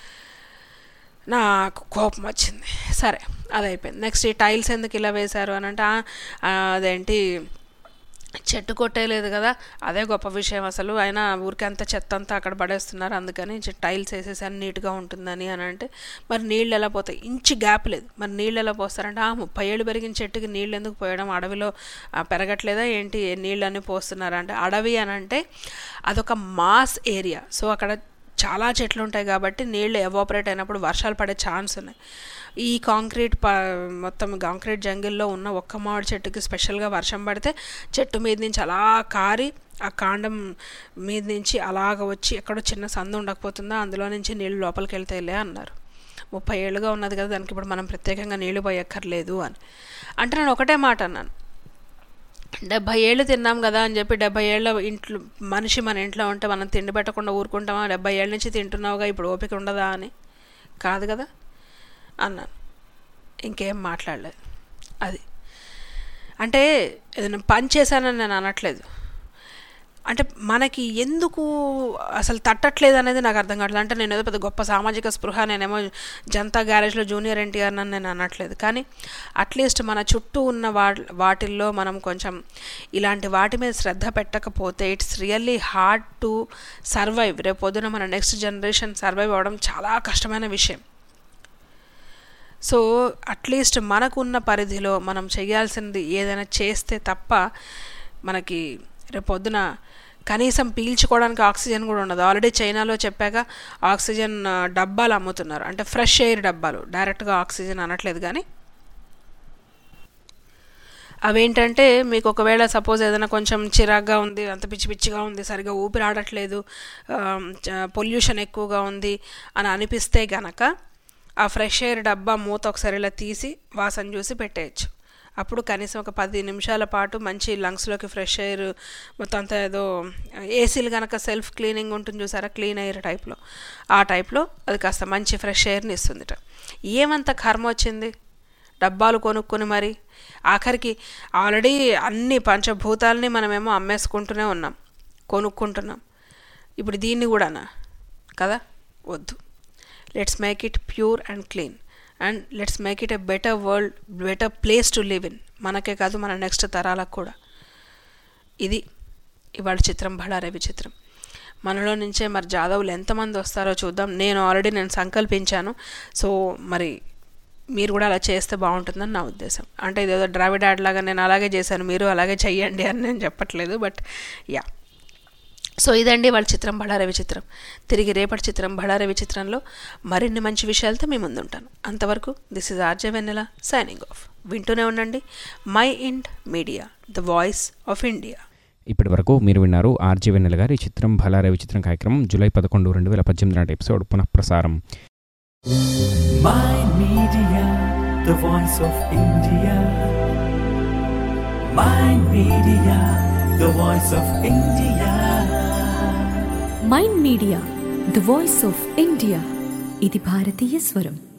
[SPEAKER 5] నాకు కోపం వచ్చింది సరే అది అయిపోయింది నెక్స్ట్ ఈ టైల్స్ ఎందుకు ఇలా వేశారు అని అంటే "ఆ, ఆ, అదేంటి చెట్టు కొట్టేయలేదు కదా అదే గొప్ప విషయం అసలు అయినా ఊరికి అంతా చెత్త అంతా అక్కడ పడేస్తున్నారు అందుకని చె- టైల్స్ వేసేసాను నీట్గా ఉంటుందని అని అంటే మరి నీళ్ళు ఎలా పోతాయి ఇంచి గ్యాప్ లేదు మరి నీళ్ళు ఎలా పోస్తారంటే ఆ ముప్పై ఏళ్ళు పెరిగిన చెట్టుకి నీళ్ళు ఎందుకు పోయడం అడవిలో ఆ, పెరగట్లేదా ఏంటి నీళ్ళని పోస్తున్నారంటే అడవి అని అంటే అదొక మాస్ ఏరియా సో అక్కడ చాలా చెట్లు ఉంటాయి కాబట్టి నీళ్ళు ఎవాపరేట్ అయినప్పుడు వర్షాలు పడే ఛాన్స్ ఉన్నాయి ఈ కాంక్రీట్ ప మొత్తం కాంక్రీట్ జంగిల్లో ఉన్న ఒక్క మామిడి చెట్టుకి స్పెషల్గా వర్షం పడితే చెట్టు మీద నుంచి అలా కారి ఆ కాండం మీద నుంచి అలాగ వచ్చి ఎక్కడో చిన్న సందు ఉండకపోతుందా అందులో నుంచి నీళ్ళు లోపలికి వెళ్తాయిలే అన్నారు ముప్పై ఏళ్ళుగా ఉన్నది కదా దానికి ఇప్పుడు మనం ప్రత్యేకంగా నీళ్లు పోయక్కర్లేదు అని అంటే నేను ఒకటే మాట అన్నాను డెబ్బై ఏళ్ళు తిన్నాం కదా అని చెప్పి డెబ్బై ఏళ్ళ ఇంట్లో మనిషి మన ఇంట్లో ఉంటే మనం తిండి పెట్టకుండా ఊరుకుంటామా డెబ్బై ఏళ్ళ నుంచి తింటున్నావుగా ఇప్పుడు ఓపిక ఉండదా అని కాదు కదా అన్నాను ఇంకేం మాట్లాడలేదు అది అంటే ఏదైనా పని చేశానని నేను అనట్లేదు అంటే మనకి ఎందుకు అసలు తట్టట్లేదు అనేది నాకు అర్థం కావట్లేదు అంటే నేను ఏదో పెద్ద గొప్ప సామాజిక స్పృహ నేనేమో జనతా గ్యారేజ్లో జూనియర్ ఎన్టీఆర్ అని నేను అనట్లేదు కానీ అట్లీస్ట్ మన చుట్టూ ఉన్న వా వాటిల్లో మనం కొంచెం ఇలాంటి వాటి మీద శ్రద్ధ పెట్టకపోతే it's really hard to survive రేపు పొద్దున మన నెక్స్ట్ జనరేషన్ సర్వైవ్ అవ్వడం చాలా కష్టమైన విషయం సో అట్లీస్ట్ మనకున్న పరిధిలో మనం చేయాల్సింది ఏదైనా చేస్తే తప్ప మనకి రేపు పొద్దున కనీసం పీల్చుకోవడానికి ఆక్సిజన్ కూడా ఉండదు ఆల్రెడీ చైనాలో చెప్పాక ఆక్సిజన్ ఆ, డబ్బాలు అమ్ముతున్నారు అంటే ఫ్రెష్ ఎయిర్ డబ్బాలు డైరెక్ట్గా ఆక్సిజన్ అనట్లేదు కానీ అవేంటంటే మీకు ఒకవేళ సపోజ్ ఏదైనా కొంచెం చిరాగ్గా ఉంది అంత పిచ్చి పిచ్చిగా ఉంది సరిగా ఊపిరి ఆడట్లేదు పొల్యూషన్ ఎక్కువగా ఉంది అని అనిపిస్తే గనక ఆ ఫ్రెష్ ఎయిర్ డబ్బా మూత ఒకసారి ఇలా తీసి వాసన చూసి పెట్టేయచ్చు అప్పుడు కనీసం ఒక పది నిమిషాల పాటు మంచి లంగ్స్లోకి ఫ్రెష్ ఎయిర్ మొత్తం అంతా ఏదో ఏసీలు కనుక సెల్ఫ్ క్లీనింగ్ ఉంటుంది చూసారా క్లీన్ ఎయిర్ టైప్లో ఆ టైప్లో అది కాస్త మంచి ఫ్రెష్ ఎయిర్ని ఇస్తుందిట ఏమంత కర్మ వచ్చింది డబ్బాలు కొనుక్కొని మరి ఆఖరికి ఆల్రెడీ అన్ని పంచభూతాలని మనమేమో అమ్మేసుకుంటూనే ఉన్నాం కొనుక్కుంటున్నాం ఇప్పుడు దీన్ని కూడానా కదా వద్దు let's make it pure and clean and let's make it a better world better place to live in మనకే కాదు మన నెక్స్ట్ తరాలకు కూడా ఇది ఇవాళ చిత్రం బళారే విచిత్రం మనలో నుంచే మరి జాదవులు ఎంతమంది వస్తారో చూద్దాం నేను ఆల్రెడీ నేను సంకల్పించాను సో మరి మీరు కూడా అలా చేస్తే బాగుంటుందని నా ఉద్దేశం అంటే ఇదేదో ద్రావిడ్ యాడ్ లాగా నేను అలాగే చేశాను మీరు అలాగే చెయ్యండి అని నేను చెప్పట్లేదు బట్ యా సో ఇదండి వాళ్ళ చిత్రం బళారే విచిత్రం తిరిగి రేపటి చిత్రం బళారే విచిత్రంలో మరిన్ని మంచి విషయాలతో మీ ముందుంటాను అంతవరకు this is RJ Vennela signing off వింటూనే ఉండండి mind media the voice of India
[SPEAKER 3] ఇప్పటి వరకు మీరు విన్నారు ఆర్జీ వెన్నెల గారి చిత్రం భలారే విచిత్రం కార్యక్రమం జూలై పదకొండు రెండు వేల పద్దెనిమిది నాటి ఎపిసోడ్ పునఃప్రసారం
[SPEAKER 1] My Media, the voice of India. My Media, the voice of India.
[SPEAKER 8] Mind media the voice of India ఇది భారతీయ స్వరం